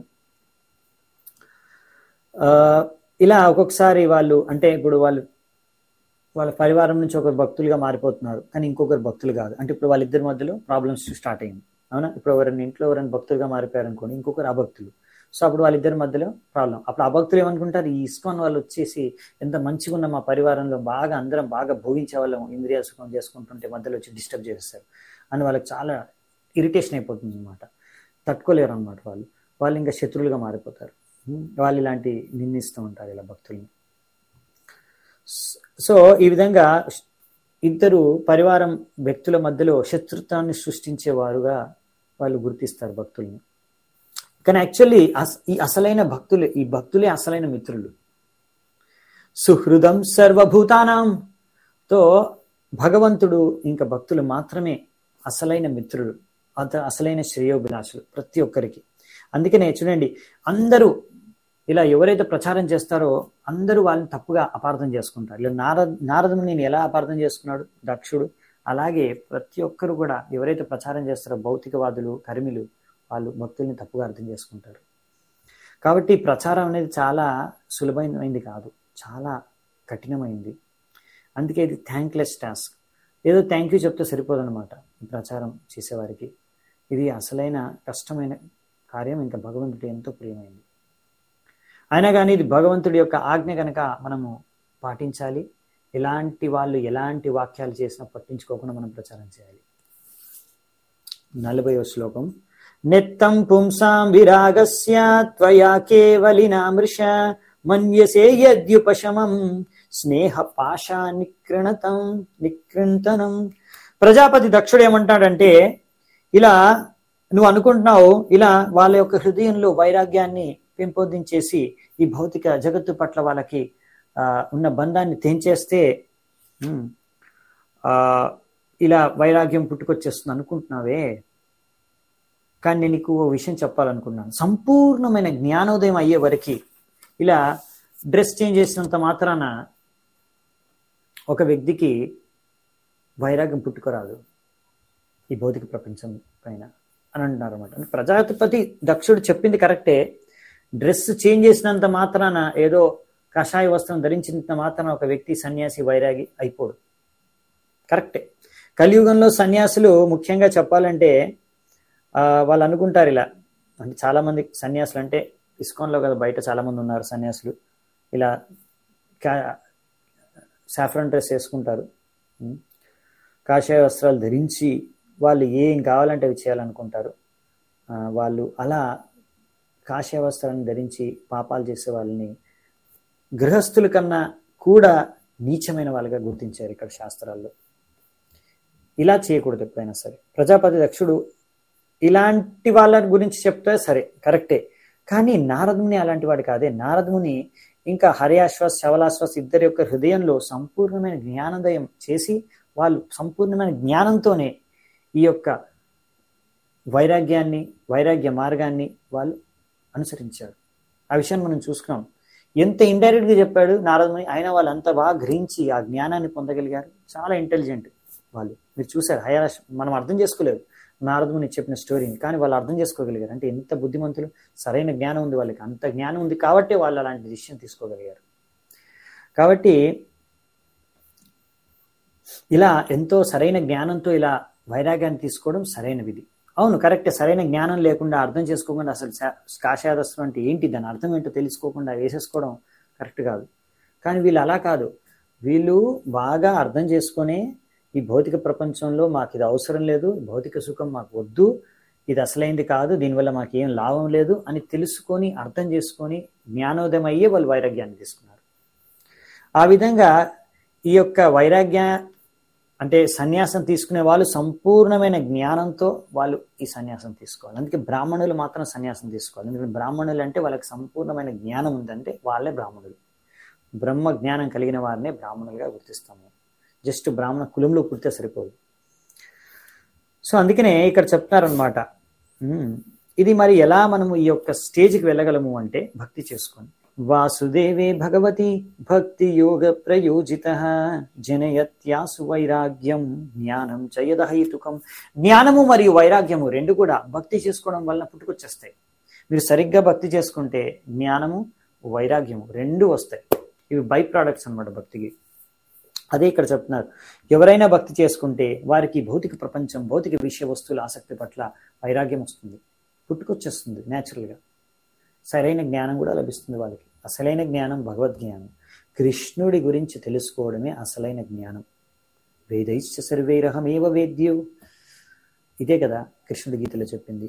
ఆ, ఇలా ఒక్కొక్కసారి వాళ్ళు అంటే ఇప్పుడు వాళ్ళు వాళ్ళ పరివారం నుంచి ఒకరు భక్తులుగా మారిపోతున్నారు కానీ ఇంకొకరు భక్తులు కాదు అంటే ఇప్పుడు వాళ్ళిద్దరి మధ్యలో ప్రాబ్లమ్స్ స్టార్ట్ అయింది అవునా ఇప్పుడు ఎవరైనా ఇంట్లో ఎవరైనా భక్తులుగా మారిపోయారు అనుకోండి ఇంకొకరు అభక్తులు సో అప్పుడు వాళ్ళిద్దరి మధ్యలో ప్రాబ్లం అప్పుడు అభక్తులు ఏమనుకుంటారు ఈ ఇస్కాన్ వాళ్ళు వచ్చేసి ఎంత మంచిగా ఉన్న మా పరివారంలో బాగా అందరం బాగా భోగించే వాళ్ళం ఇంద్రియ సుఖం చేసుకుంటుంటే మధ్యలో వచ్చి డిస్టర్బ్ చేస్తారు అని వాళ్ళకి చాలా ఇరిటేషన్ అయిపోతుంది అనమాట తట్టుకోలేరు అనమాట వాళ్ళు వాళ్ళు ఇంకా శత్రువులుగా మారిపోతారు ఉమ్, వాళ్ళు ఇలాంటి నిందిస్తూ ఉంటారు ఇలా భక్తుల్ని సో ఈ విధంగా ఇద్దరు పరివారం వ్యక్తుల మధ్యలో శత్రుత్వాన్ని సృష్టించేవారుగా వాళ్ళు గుర్తిస్తారు భక్తుల్ని కానీ యాక్చువల్లీ ఈ అసలైన భక్తులు ఈ భక్తులే అసలైన మిత్రులు సుహృదం సర్వభూతానాం తో భగవంతుడు ఇంకా భక్తులు మాత్రమే అసలైన మిత్రులు అత అసలైన శ్రేయోభిలాషులు ప్రతి ఒక్కరికి అందుకనే చూడండి అందరూ ఇలా ఎవరైతే ప్రచారం చేస్తారో అందరూ వాళ్ళని తప్పుగా అపార్థం చేసుకుంటారు ఇలా నారద నారదుని నేను ఎలా అపార్థం చేసుకున్నాడు దక్షుడు అలాగే ప్రతి ఒక్కరు కూడా ఎవరైతే ప్రచారం చేస్తారో భౌతికవాదులు కర్మిలు వాళ్ళు భక్తుల్ని తప్పుగా అర్థం చేసుకుంటారు కాబట్టి ప్రచారం అనేది చాలా సులభమైనది కాదు చాలా కఠినమైంది అందుకే ఇది థ్యాంక్లెస్ టాస్క్ ఏదో థ్యాంక్ యూ చెప్తే సరిపోదన్నమాట ఈ ప్రచారం చేసేవారికి ఇది అసలైన కష్టమైన కార్యం ఇంకా భగవంతుడు ఎంతో ప్రియమైంది అయినా కానీ ఇది భగవంతుడి యొక్క ఆజ్ఞ కనుక మనము పాటించాలి ఎలాంటి వాళ్ళు ఎలాంటి వాక్యాలు చేసినా పట్టించుకోకుండా మనం ప్రచారం చేయాలి నలభైవ శ్లోకం నెత్తం పుంసాం విరాగస్య త్వయా కేవలినా మృష మన్యసే యద్యుపశమం స్నేహ పాషా నికృణతం నికృంతనం ప్రజాపతి దక్షుడు ఏమంటాడంటే ఇలా నువ్వు అనుకుంటున్నావు ఇలా వాళ్ళ యొక్క హృదయంలో వైరాగ్యాన్ని పెంపొందించేసి ఈ భౌతిక జగత్తు పట్ల వాళ్ళకి ఆ, ఉన్న బంధాన్ని తెంచేస్తే ఉమ్, ఆ, ఇలా వైరాగ్యం పుట్టుకొచ్చేస్తుంది అనుకుంటున్నావే కానీ నేను నీకు ఓ విషయం చెప్పాలనుకున్నాను సంపూర్ణమైన జ్ఞానోదయం అయ్యే వరకు ఇలా డ్రెస్ చేంజ్ చేసినంత మాత్రాన ఒక వ్యక్తికి వైరాగ్యం పుట్టుకురాదు ఈ భౌతిక ప్రపంచం పైన అని అంటున్నారు అనమాట ప్రజాపతి దక్షుడు చెప్పింది కరెక్టే డ్రెస్ చేంజ్ చేసినంత మాత్రాన ఏదో కషాయ వస్త్రం ధరించినంత మాత్రాన ఒక వ్యక్తి సన్యాసి వైరాగి అయిపోడు కరెక్టే కలియుగంలో సన్యాసులు ముఖ్యంగా చెప్పాలంటే ఆ, వాళ్ళు అనుకుంటారు ఇలా అంటే చాలా మంది సన్యాసులు అంటే ఇస్కాన్లో కదా బయట చాలా మంది ఉన్నారు సన్యాసులు ఇలా సాఫ్రన్ డ్రెస్ వేసుకుంటారు ఉం. కాషాయ వస్త్రాలు ధరించి వాళ్ళు ఏం కావాలంటే అవి చేయాలనుకుంటారు ఆ, వాళ్ళు అలా కాషాయ వస్త్రాన్ని ధరించి పాపాలు చేసే వాళ్ళని గృహస్థుల కన్నా కూడా నీచమైన వాళ్ళగా గుర్తించారు ఇక్కడ శాస్త్రాల్లో ఇలా చేయకూడదు ఎప్పుడైనా సరే ప్రజాపతి దక్షుడు ఇలాంటి వాళ్ళ గురించి చెప్తే సరే కరెక్టే కానీ నారదుని అలాంటి వాడు కాదే నారదుని ఇంకా హరియాశ్వాస్ శవలాశ్వాస్ ఇద్దరి యొక్క హృదయంలో సంపూర్ణమైన జ్ఞానోదయం చేసి వాళ్ళు సంపూర్ణమైన జ్ఞానంతోనే ఈ యొక్క వైరాగ్యాన్ని వైరాగ్య మార్గాన్ని వాళ్ళు అనుసరించారు ఆ విషయాన్ని మనం చూసుకున్నాం ఎంత ఇండైరెక్ట్ గా చెప్పాడు నారదుని అయినా వాళ్ళు అంత బాగా గ్రహించి ఆ జ్ఞానాన్ని పొందగలిగారు చాలా ఇంటెలిజెంట్ వాళ్ళు మీరు చూసారు హయారాష్ మనం అర్థం చేసుకోలేదు నారదుని చెప్పిన స్టోరీని కానీ వాళ్ళు అర్థం చేసుకోగలిగారు అంటే ఎంత బుద్ధిమంతులు సరైన జ్ఞానం ఉంది వాళ్ళకి అంత జ్ఞానం ఉంది కాబట్టి వాళ్ళు అలాంటి డిసిషన్ తీసుకోగలిగారు కాబట్టి ఇలా ఎంతో సరైన జ్ఞానంతో ఇలా వైరాగ్యాన్ని తీసుకోవడం సరైన విధి అవును కరెక్టే సరైన జ్ఞానం లేకుండా అర్థం చేసుకోకుండా అసలు శా- కాషాయదస్త్రం అంటే ఏంటి దాని అర్థం ఏంటో తెలుసుకోకుండా వేసేసుకోవడం కరెక్ట్ కాదు కానీ వీళ్ళు అలా కాదు వీళ్ళు బాగా అర్థం చేసుకొని ఈ భౌతిక ప్రపంచంలో మాకు ఇది అవసరం లేదు భౌతిక సుఖం మాకు వద్దు ఇది అసలైంది కాదు దీనివల్ల మాకు ఏం లాభం లేదు అని తెలుసుకొని అర్థం చేసుకొని జ్ఞానోదయం అయ్యే వాళ్ళు వైరాగ్యాన్ని తీసుకున్నారు ఆ విధంగా ఈ యొక్క వైరాగ్య అంటే సన్యాసం తీసుకునే వాళ్ళు సంపూర్ణమైన జ్ఞానంతో వాళ్ళు ఈ సన్యాసం తీసుకోవాలి అందుకే బ్రాహ్మణులు మాత్రం సన్యాసం తీసుకోవాలి ఎందుకంటే బ్రాహ్మణులు అంటే వాళ్ళకి సంపూర్ణమైన జ్ఞానం ఉందంటే వాళ్ళే బ్రాహ్మణులు బ్రహ్మ జ్ఞానం కలిగిన వారినే బ్రాహ్మణులుగా గుర్తిస్తాము జస్ట్ బ్రాహ్మణ కులంలో పుడితే సరిపోదు సో అందుకనే ఇక్కడ చెప్తారనమాట ఇది మరి ఎలా మనము ఈ యొక్క స్టేజ్కి వెళ్ళగలము అంటే భక్తి చేసుకొని వాసుదేవే భగవతి భక్తి యోగ ప్రయోజిత జనయత్యాసు వైరాగ్యం జ్ఞానం చయదహైతుకం జ్ఞానము మరియు వైరాగ్యము రెండు కూడా భక్తి చేసుకోవడం వలన పుట్టుకొచ్చేస్తాయి మీరు సరిగ్గా భక్తి చేసుకుంటే జ్ఞానము వైరాగ్యము రెండు వస్తాయి ఇవి బై ప్రోడక్ట్స్ అన్నమాట భక్తికి అదే ఇక్కడ చెప్తున్నారు ఎవరైనా భక్తి చేసుకుంటే వారికి భౌతిక ప్రపంచం భౌతిక విషయ వస్తువుల ఆసక్తి పట్ల వైరాగ్యం వస్తుంది పుట్టుకొచ్చేస్తుంది న్యాచురల్గా సరైన జ్ఞానం కూడా లభిస్తుంది వాళ్ళకి అసలైన జ్ఞానం భగవద్ జ్ఞానం కృష్ణుడి గురించి తెలుసుకోవడమే అసలైన జ్ఞానం వేదైశ్చ సర్వైరహమేవ వేద్యు ఇదే కదా కృష్ణుడి గీతలో చెప్పింది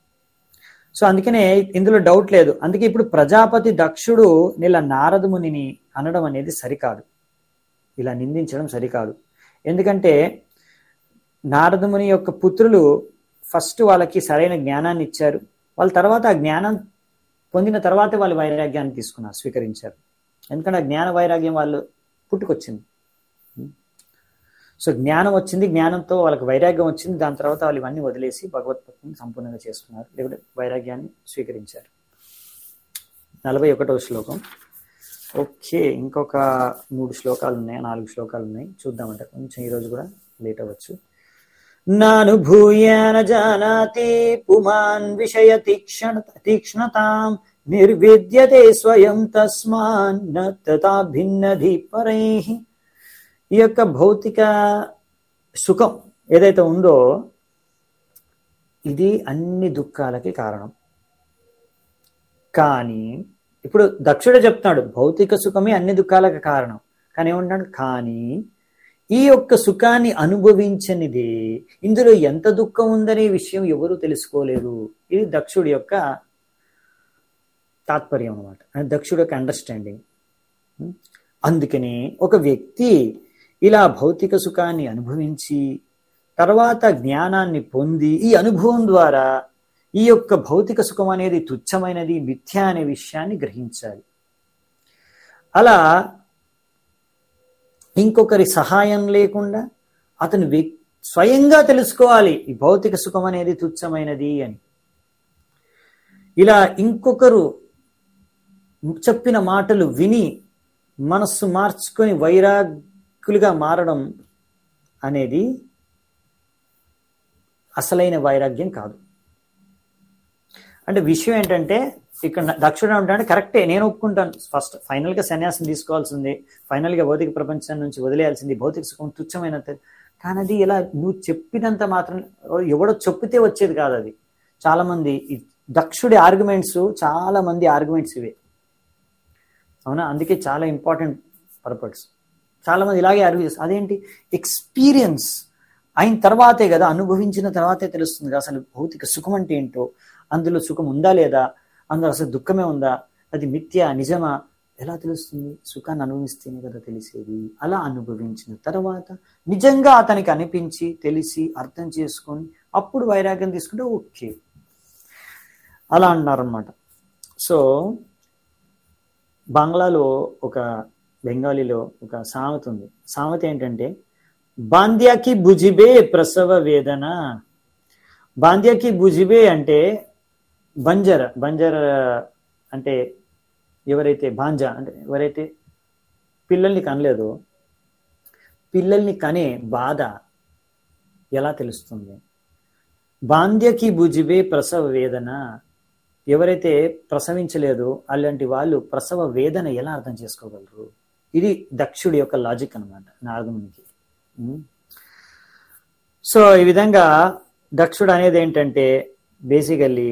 సో అందుకనే ఇందులో డౌట్ లేదు అందుకే ఇప్పుడు ప్రజాపతి దక్షుడు నీళ్ళ నారద మునిని అనడం అనేది సరికాదు ఇలా నిందించడం సరికాదు ఎందుకంటే నారదముని యొక్క పుత్రులు ఫస్ట్ వాళ్ళకి సరైన జ్ఞానాన్ని ఇచ్చారు వాళ్ళ తర్వాత ఆ జ్ఞానం పొందిన తర్వాతే వాళ్ళు వైరాగ్యాన్ని తీసుకున్నారు స్వీకరించారు ఎందుకంటే ఆ జ్ఞాన వైరాగ్యం వాళ్ళు పుట్టుకొచ్చింది సో జ్ఞానం వచ్చింది జ్ఞానంతో వాళ్ళకి వైరాగ్యం వచ్చింది దాని తర్వాత వాళ్ళు ఇవన్నీ వదిలేసి భగవద్భక్తిని సంపూర్ణంగా చేసుకున్నారు లేకుంటే వైరాగ్యాన్ని స్వీకరించారు నలభై ఒకటవ శ్లోకం ఓకే ఇంకొక మూడు శ్లోకాలు ఉన్నాయి నాలుగు శ్లోకాలు ఉన్నాయి చూద్దామంట కొంచెం ఈరోజు కూడా లేట్ అవ్వచ్చు నానుభూయ జానాతి పుమాన్ విషయ తీక్షణ తీక్ష్ణతాం నిర్విద్యతే స్వయం తస్మాన్ నతా భిన్నధి పరై ఈ యొక్క భౌతిక సుఖం ఏదైతే ఉందో ఇది అన్ని దుఃఖాలకి కారణం కానీ ఇప్పుడు దక్షుడే చెప్తున్నాడు భౌతిక సుఖమే అన్ని దుఃఖాలకు కారణం కానీ ఏమంటాడు కానీ ఈ యొక్క సుఖాన్ని అనుభవించనిదే ఇందులో ఎంత దుఃఖం ఉందనే విషయం ఎవరు తెలుసుకోలేరు ఇది దక్షుడి యొక్క తాత్పర్యం అనమాట దక్షుడి యొక్క అండర్స్టాండింగ్ అందుకని ఒక వ్యక్తి ఇలా భౌతిక సుఖాన్ని అనుభవించి తర్వాత జ్ఞానాన్ని పొంది ఈ అనుభవం ద్వారా ఈ యొక్క భౌతిక సుఖం అనేది తుచ్చమైనది మిథ్య అనే విషయాన్ని గ్రహించాలి అలా ఇంకొకరి సహాయం లేకుండా అతను స్వయంగా తెలుసుకోవాలి ఈ భౌతిక సుఖం అనేది తుచ్చమైనది అని ఇలా ఇంకొకరు చెప్పిన మాటలు విని మనస్సు మార్చుకొని వైరాగ్యులుగా మారడం అనేది అసలైన వైరాగ్యం కాదు అంటే విషయం ఏంటంటే ఇక్కడ దక్షుడు అంటే కరెక్టే నేను ఒప్పుకుంటాను ఫస్ట్ ఫైనల్ గా సన్యాసం తీసుకోవాల్సింది ఫైనల్ గా భౌతిక ప్రపంచం నుంచి వదిలేయాల్సింది భౌతిక సుఖం తుచ్చమైన కానీ అది ఇలా నువ్వు చెప్పినంత మాత్రం ఎవడో చెప్పితే వచ్చేది కాదు అది చాలా మంది ఈ దక్షుడి ఆర్గ్యుమెంట్స్ చాలా మంది ఆర్గ్యుమెంట్స్ ఇవే అవునా అందుకే చాలా ఇంపార్టెంట్ పర్పస్ చాలా మంది ఇలాగే ఆర్గ్యూ చేస్తారు అదేంటి ఎక్స్పీరియన్స్ అయిన తర్వాతే కదా అనుభవించిన తర్వాతే తెలుస్తుంది కదా అసలు భౌతిక సుఖం అంటే ఏంటో అందులో సుఖం ఉందా లేదా అందులో అసలు దుఃఖమే ఉందా అది మిథ్య నిజమా ఎలా తెలుస్తుంది సుఖాన్ని అనుభవిస్తేనే కదా తెలిసేది అలా అనుభవించిన తర్వాత నిజంగా అతనికి అనిపించి తెలిసి అర్థం చేసుకొని అప్పుడు వైరాగ్యం తీసుకుంటే ఓకే అలా అన్నారనమాట సో బంగ్లాలో ఒక బెంగాలీలో ఒక సామెత ఉంది సామెత ఏంటంటే బాంద్యాకి భుజిబే ప్రసవ వేదన బాంద్యాకి భుజిబే అంటే బంజర బంజర అంటే ఎవరైతే బాంజా అంటే ఎవరైతే పిల్లల్ని కనలేదో పిల్లల్ని కనే బాధ ఎలా తెలుస్తుంది బాంద్యకి భుజిబే ప్రసవ వేదన ఎవరైతే ప్రసవించలేదో అలాంటి వాళ్ళు ప్రసవ వేదన ఎలా అర్థం చేసుకోగలరు ఇది దక్షుడి యొక్క లాజిక్ అనమాట నారదమునికి సో ఈ విధంగా దక్షుడు అనేది ఏంటంటే బేసికల్లీ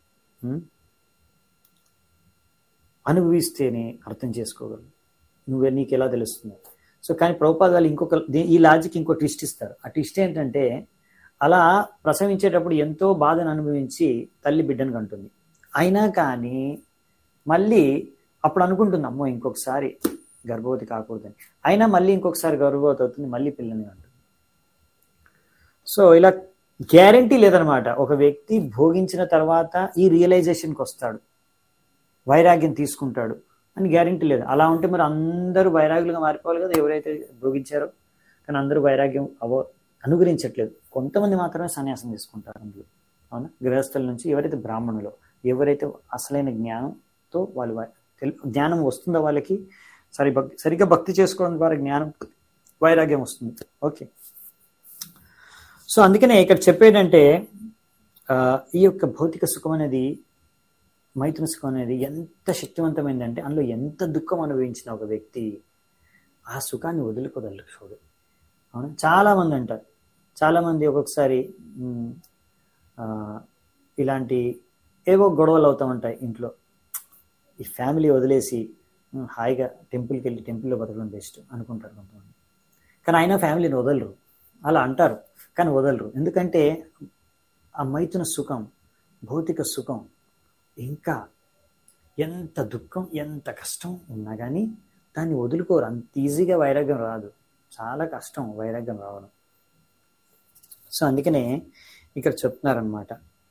అనుభవిస్తేనే అర్థం చేసుకోగలరు నువ్వే నీకు ఎలా తెలుస్తుంది సో కానీ ప్రభుపాద వాళ్ళు ఇంకొక ఈ లాజిక్ ఇంకో ట్విస్ట్ ఇస్తారు ఆ ట్విస్ట్ ఏంటంటే అలా ప్రసవించేటప్పుడు ఎంతో బాధను అనుభవించి తల్లి బిడ్డను కంటుంది అయినా కానీ మళ్ళీ అప్పుడు అనుకుంటుంది అమ్మో ఇంకొకసారి గర్భవతి కాకూడదని అయినా మళ్ళీ ఇంకొకసారి గర్భవతి అవుతుంది మళ్ళీ పిల్లని అంటుంది సో ఇలా గ్యారంటీ లేదనమాట ఒక వ్యక్తి భోగించిన తర్వాత ఈ రియలైజేషన్కి వస్తాడు వైరాగ్యం తీసుకుంటాడు అని గ్యారంటీ లేదు అలా ఉంటే మరి అందరూ వైరాగ్యులుగా మారిపోవాలి కదా ఎవరైతే భోగించారో కానీ అందరూ వైరాగ్యం అవో అనుగ్రహించట్లేదు కొంతమంది మాత్రమే సన్యాసం తీసుకుంటారు అందులో అవునా గృహస్థుల నుంచి ఎవరైతే బ్రాహ్మణులు ఎవరైతే అసలైన జ్ఞానంతో వాళ్ళు జ్ఞానం వస్తుందో వాళ్ళకి సరి భక్తి సరిగ్గా భక్తి చేసుకోవడం ద్వారా జ్ఞానం వైరాగ్యం వస్తుంది ఓకే సో అందుకనే ఇక్కడ చెప్పేటంటే ఈ యొక్క భౌతిక సుఖం అనేది మైథున సుఖం అనేది ఎంత శక్తివంతమైందంటే అందులో ఎంత దుఃఖం అనుభవించిన ఒక వ్యక్తి ఆ సుఖాన్ని వదులుకోగలరు చూడు అవునా చాలామంది అంటారు చాలామంది ఒక్కొక్కసారి ఇలాంటి ఏవో గొడవలు అవుతూ ఉంటాయి ఇంట్లో ఈ ఫ్యామిలీ వదిలేసి హాయిగా టెంపుల్కి వెళ్ళి టెంపుల్లో బతకడం బెస్ట్ అనుకుంటారు కొంతమంది కానీ అయినా ఫ్యామిలీని వదలరు అలా అంటారు కానీ వదలరు ఎందుకంటే ఆ మైతున సుఖం భౌతిక సుఖం ఇంకా ఎంత దుఃఖం ఎంత కష్టం ఉన్నా కానీ దాన్ని వదులుకోరు అంత ఈజీగా వైరాగ్యం రాదు చాలా కష్టం వైరాగ్యం రావడం సో అందుకనే ఇక్కడ చెప్తున్నారనమాట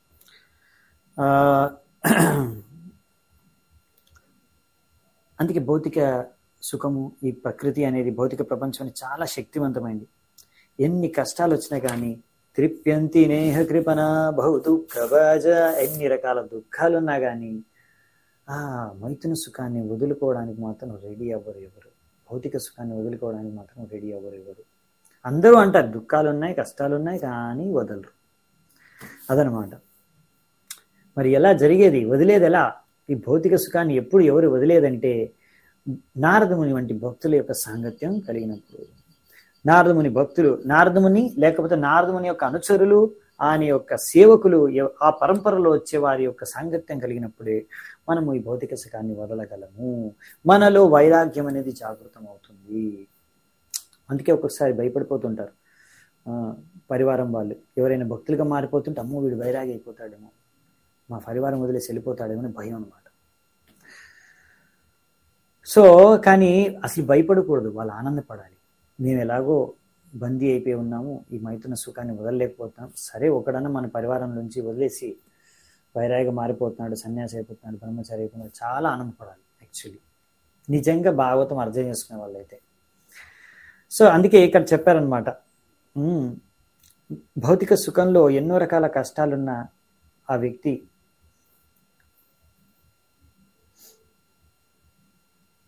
అందుకే భౌతిక సుఖము ఈ ప్రకృతి అనేది భౌతిక ప్రపంచం చాలా శక్తివంతమైంది ఎన్ని కష్టాలు వచ్చినా కానీ త్రిప్యంతి నేహ కృపణ బహు దుఃఖభాజ ఎన్ని రకాల దుఃఖాలు ఉన్నా కానీ ఆ మైతున సుఖాన్ని వదులుకోవడానికి మాత్రం రెడీ అవ్వరు ఎవరు భౌతిక సుఖాన్ని వదులుకోవడానికి మాత్రం రెడీ అవ్వరు ఎవరు అందరూ అంటారు దుఃఖాలు ఉన్నాయి కష్టాలు ఉన్నాయి కానీ వదలరు అదనమాట మరి ఎలా జరిగేది వదిలేది ఎలా ఈ భౌతిక సుఖాన్ని ఎప్పుడు ఎవరు వదిలేదంటే నారదముని వంటి భక్తుల యొక్క సాంగత్యం కలిగినప్పుడు నారదముని భక్తులు నారదముని లేకపోతే నారదముని యొక్క అనుచరులు ఆయన యొక్క సేవకులు ఆ పరంపరలో వచ్చే వారి యొక్క సాంగత్యం కలిగినప్పుడే మనము ఈ భౌతిక సుఖాన్ని వదలగలము మనలో వైరాగ్యం అనేది జాగృతం అవుతుంది అందుకే ఒక్కొక్కసారి భయపడిపోతుంటారు పరివారం వాళ్ళు ఎవరైనా భక్తులుగా మారిపోతుంటే అమ్మో వీడు వైరాగి అయిపోతాడేమో మా పరివారం వదిలేసి వెళ్ళిపోతాడేమో అని భయం అనమాట సో కానీ అసలు భయపడకూడదు వాళ్ళు ఆనందపడాలి మేము ఎలాగో బందీ అయిపోయి ఉన్నాము ఈ మైతున సుఖాన్ని వదలలేకపోతున్నాం సరే ఒకడన్నా మన పరివారం నుంచి వదిలేసి వైరాగిగా మారిపోతున్నాడు సన్యాసి అయిపోతున్నాడు బ్రహ్మచారి అయిపోతున్నాడు చాలా ఆనందపడాలి యాక్చువల్లీ నిజంగా భాగవతం అర్థం చేసుకునే వాళ్ళైతే సో అందుకే ఇక్కడ చెప్పారనమాట భౌతిక సుఖంలో ఎన్నో రకాల కష్టాలున్న ఆ వ్యక్తి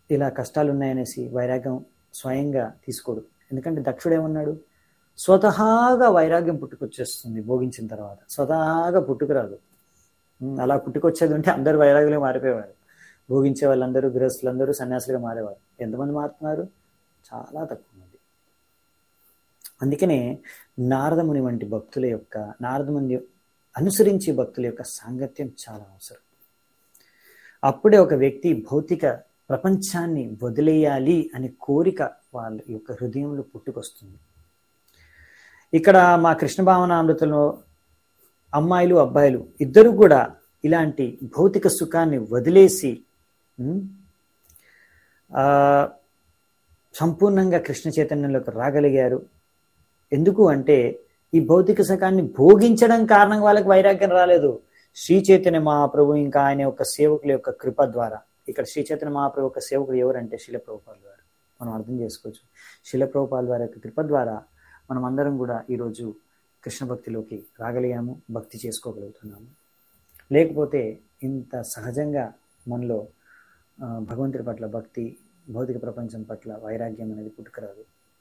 ఇలా కష్టాలు ఉన్నాయనేసి వైరాగ్యం స్వయంగా తీసుకోడు ఎందుకంటే దక్షుడు ఏమన్నాడు స్వతహాగా వైరాగ్యం పుట్టుకొచ్చేస్తుంది భోగించిన తర్వాత స్వతహాగా పుట్టుకురాదు ఉమ్, అలా పుట్టుకొచ్చేది ఉంటే అందరూ వైరాగ్యులుగా మారిపోయేవారు భోగించే వాళ్ళందరూ గృహస్థులందరూ సన్యాసులుగా మారేవారు ఎంతమంది మారుతున్నారు చాలా తక్కువ మంది అందుకనే నారదముని వంటి భక్తుల యొక్క నారదముని అనుసరించే భక్తుల యొక్క సాంగత్యం చాలా అవసరం అప్పుడే ఒక వ్యక్తి భౌతిక ప్రపంచాన్ని వదిలేయాలి అనే కోరిక వాళ్ళ యొక్క హృదయంలో పుట్టుకొస్తుంది ఇక్కడ మా కృష్ణ భావనామృతంలో అమ్మాయిలు అబ్బాయిలు ఇద్దరు కూడా ఇలాంటి భౌతిక సుఖాన్ని వదిలేసి ఉమ్, ఆ, సంపూర్ణంగా కృష్ణ చైతన్యంలోకి రాగలిగారు ఎందుకు అంటే ఈ భౌతిక సుఖాన్ని భోగించడం కారణంగా వాళ్ళకి వైరాగ్యం రాలేదు శ్రీ చైతన్య మహాప్రభు ఇంకా ఆయన యొక్క సేవకుల యొక్క కృప ద్వారా ఇక్కడ శ్రీ చైతన్య మహాప్రభు యొక్క సేవకుడు ఎవరంటే శిల ప్రభుపాల్ వారు మనం అర్థం చేసుకోవచ్చు శిల ప్రభుపాల్ వారి యొక్క కృప ద్వారా మనం అందరం కూడా ఈరోజు కృష్ణ భక్తిలోకి రాగలిగాము భక్తి చేసుకోగలుగుతున్నాము లేకపోతే ఇంత సహజంగా మనలో ఆ, భగవంతుడి పట్ల భక్తి భౌతిక ప్రపంచం పట్ల వైరాగ్యం అనేది పుట్టుకురాదు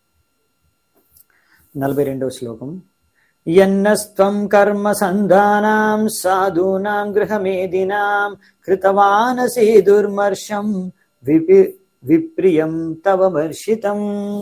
నలభై రెండవ శ్లోకం యన్నస్త్వం కర్మ సంధానాం సాధూనాం గృహమేదినాం కృతవానసి దుర్మర్షం విపి విప్రియం తవ మర్షితం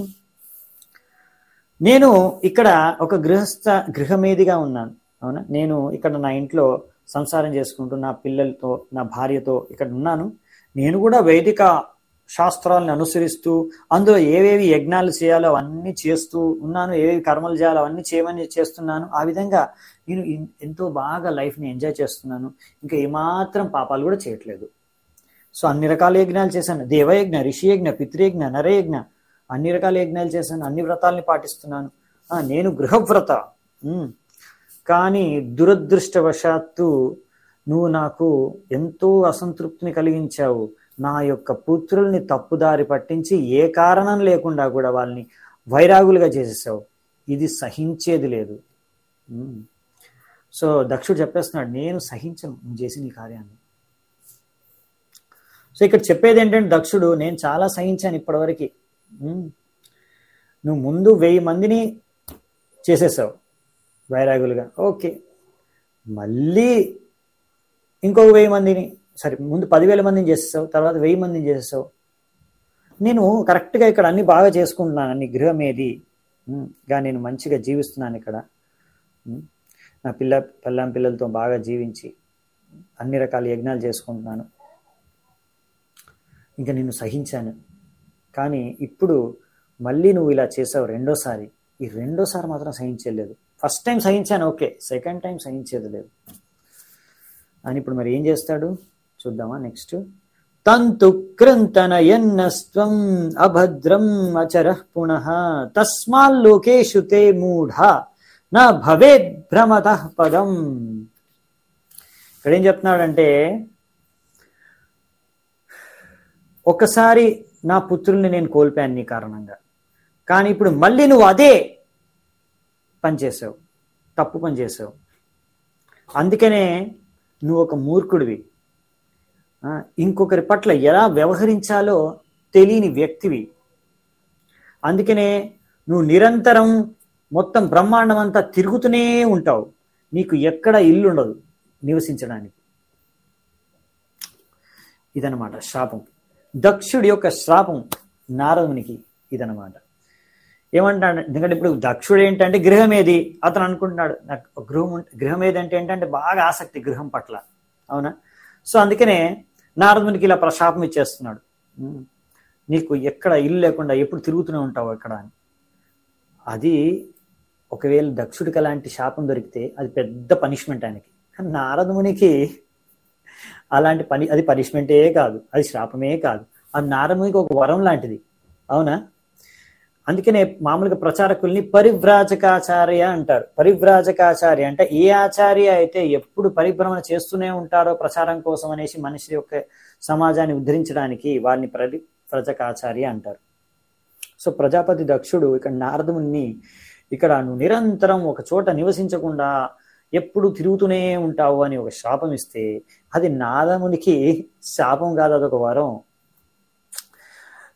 నేను ఇక్కడ ఒక గృహస్థ గృహమేదిగా ఉన్నాను అవునా నేను ఇక్కడ నా ఇంట్లో సంసారం చేసుకుంటూ నా పిల్లలతో నా భార్యతో ఇక్కడ ఉన్నాను నేను కూడా వైదిక శాస్త్రాలను అనుసరిస్తూ అందులో ఏవేవి యజ్ఞాలు చేయాలో అవన్నీ చేస్తూ ఉన్నాను ఏవేవి కర్మలు చేయాలో అవన్నీ చేయమని చేస్తున్నాను ఆ విధంగా నేను ఇన్- ఎంతో బాగా లైఫ్ని ఎంజాయ్ చేస్తున్నాను ఇంకా ఏమాత్రం పాపాలు కూడా చేయట్లేదు సో అన్ని రకాల యజ్ఞాలు చేశాను దేవయజ్ఞ ఋషియజ్ఞ పితృయజ్ఞ నరయజ్ఞ అన్ని రకాల యజ్ఞాలు చేశాను అన్ని వ్రతాలని పాటిస్తున్నాను ఆ, నేను గృహవ్రత ఉమ్. కానీ దురదృష్టవశాత్తు నువ్వు నాకు ఎంతో అసంతృప్తిని కలిగించావు నా యొక్క పుత్రుల్ని తప్పుదారి పట్టించి ఏ కారణం లేకుండా కూడా వాళ్ళని వైరాగులుగా చేసేసావు ఇది సహించేది లేదు ఉమ్. సో దక్షుడు చెప్పేస్తున్నాడు నేను సహించను నువ్వు చేసిన ఈ కార్యాన్ని సో ఇక్కడ చెప్పేది ఏంటంటే దక్షుడు నేను చాలా సహించాను ఇప్పటివరకు ఉమ్. నువ్వు ముందు వెయ్యి మందిని చేసేసావు వైరాగులుగా ఓకే మళ్ళీ ఇంకొక వెయ్యి మందిని సరే ముందు పదివేల మందిని చేసేసావు తర్వాత వెయ్యి మందిని చేసేసావు నేను కరెక్ట్గా ఇక్కడ అన్ని బాగా చేసుకుంటున్నాను అన్ని గృహం ఏది ఉమ్, గా నేను మంచిగా జీవిస్తున్నాను ఇక్కడ ఉమ్, నా పిల్ల పిల్లం పిల్లలతో బాగా జీవించి అన్ని రకాల యజ్ఞాలు చేసుకుంటున్నాను ఇంకా నేను సహించాను కానీ ఇప్పుడు మళ్ళీ నువ్వు ఇలా చేసావు రెండోసారి ఈ రెండోసారి మాత్రం సహించలేదు ఫస్ట్ టైం సహించాను ఓకే సెకండ్ టైం సహించేది లేదు అని ఇప్పుడు మరి ఏం చేస్తాడు చూద్దామా నెక్స్ట్ తంతు కృంతనయన్నస్త్వం అభద్రం అచర పునః తస్మాల్లోకేషు తే మూఢ నా భవేద్ భ్రమత పదం ఇక్కడ ఏం చెప్తున్నాడంటే ఒకసారి నా పుత్రుల్ని నేను కోల్పోయాను నీ కారణంగా కానీ ఇప్పుడు మళ్ళీ నువ్వు అదే పని చేసావు తప్పు పని చేసావు అందుకనే నువ్వు ఒక మూర్ఖుడివి ఆ, ఇంకొకరి పట్ల ఎలా వ్యవహరించాలో తెలియని వ్యక్తివి అందుకనే నువ్వు నిరంతరం మొత్తం బ్రహ్మాండం అంతా తిరుగుతూనే ఉంటావు నీకు ఎక్కడ ఇల్లు ఉండదు నివసించడానికి ఇదనమాట శాపం దక్షుడి యొక్క శాపం నారదునికి ఇదనమాట ఏమంటాడు ఎందుకంటే ఇప్పుడు దక్షుడు ఏంటంటే గృహం ఏది అతను అనుకుంటున్నాడు నాకు ఒక గృహం ఉంట- గృహం ఏది అంటే ఏంటంటే బాగా ఆసక్తి గృహం పట్ల అవునా సో అందుకనే నారదునికి ఇలా ప్రశాపం ఇచ్చేస్తున్నాడు ఉమ్, నీకు ఎక్కడ ఇల్లు లేకుండా ఎప్పుడు తిరుగుతూనే ఉంటావు ఎక్కడ అని అది ఒకవేళ దక్షుడికి అలాంటి శాపం దొరికితే అది పెద్ద పనిష్మెంట్ ఆయనకి కానీ నారదమునికి అలాంటి పని అది పనిష్మెంటే కాదు అది శాపమే కాదు అది నారదమునికి ఒక వరం లాంటిది అవునా అందుకనే మామూలుగా ప్రచారకుల్ని పరివ్రాజకాచార్య అంటారు పరివ్రాజకాచార్య అంటే ఏ ఆచార్య అయితే ఎప్పుడు పరిభ్రమణ చేస్తూనే ఉంటారో ప్రచారం కోసం అనేసి మనిషి యొక్క సమాజాన్ని ఉద్ధరించడానికి వారిని పరివ్రజకాచార్య అంటారు సో ప్రజాపతి దక్షుడు ఇక్కడ నారదుని ఇక్కడ నువ్వు నిరంతరం ఒక చోట నివసించకుండా ఎప్పుడు తిరుగుతూనే ఉంటావు అని ఒక శాపం ఇస్తే అది నాదమునికి శాపం కాదు అదొక వరం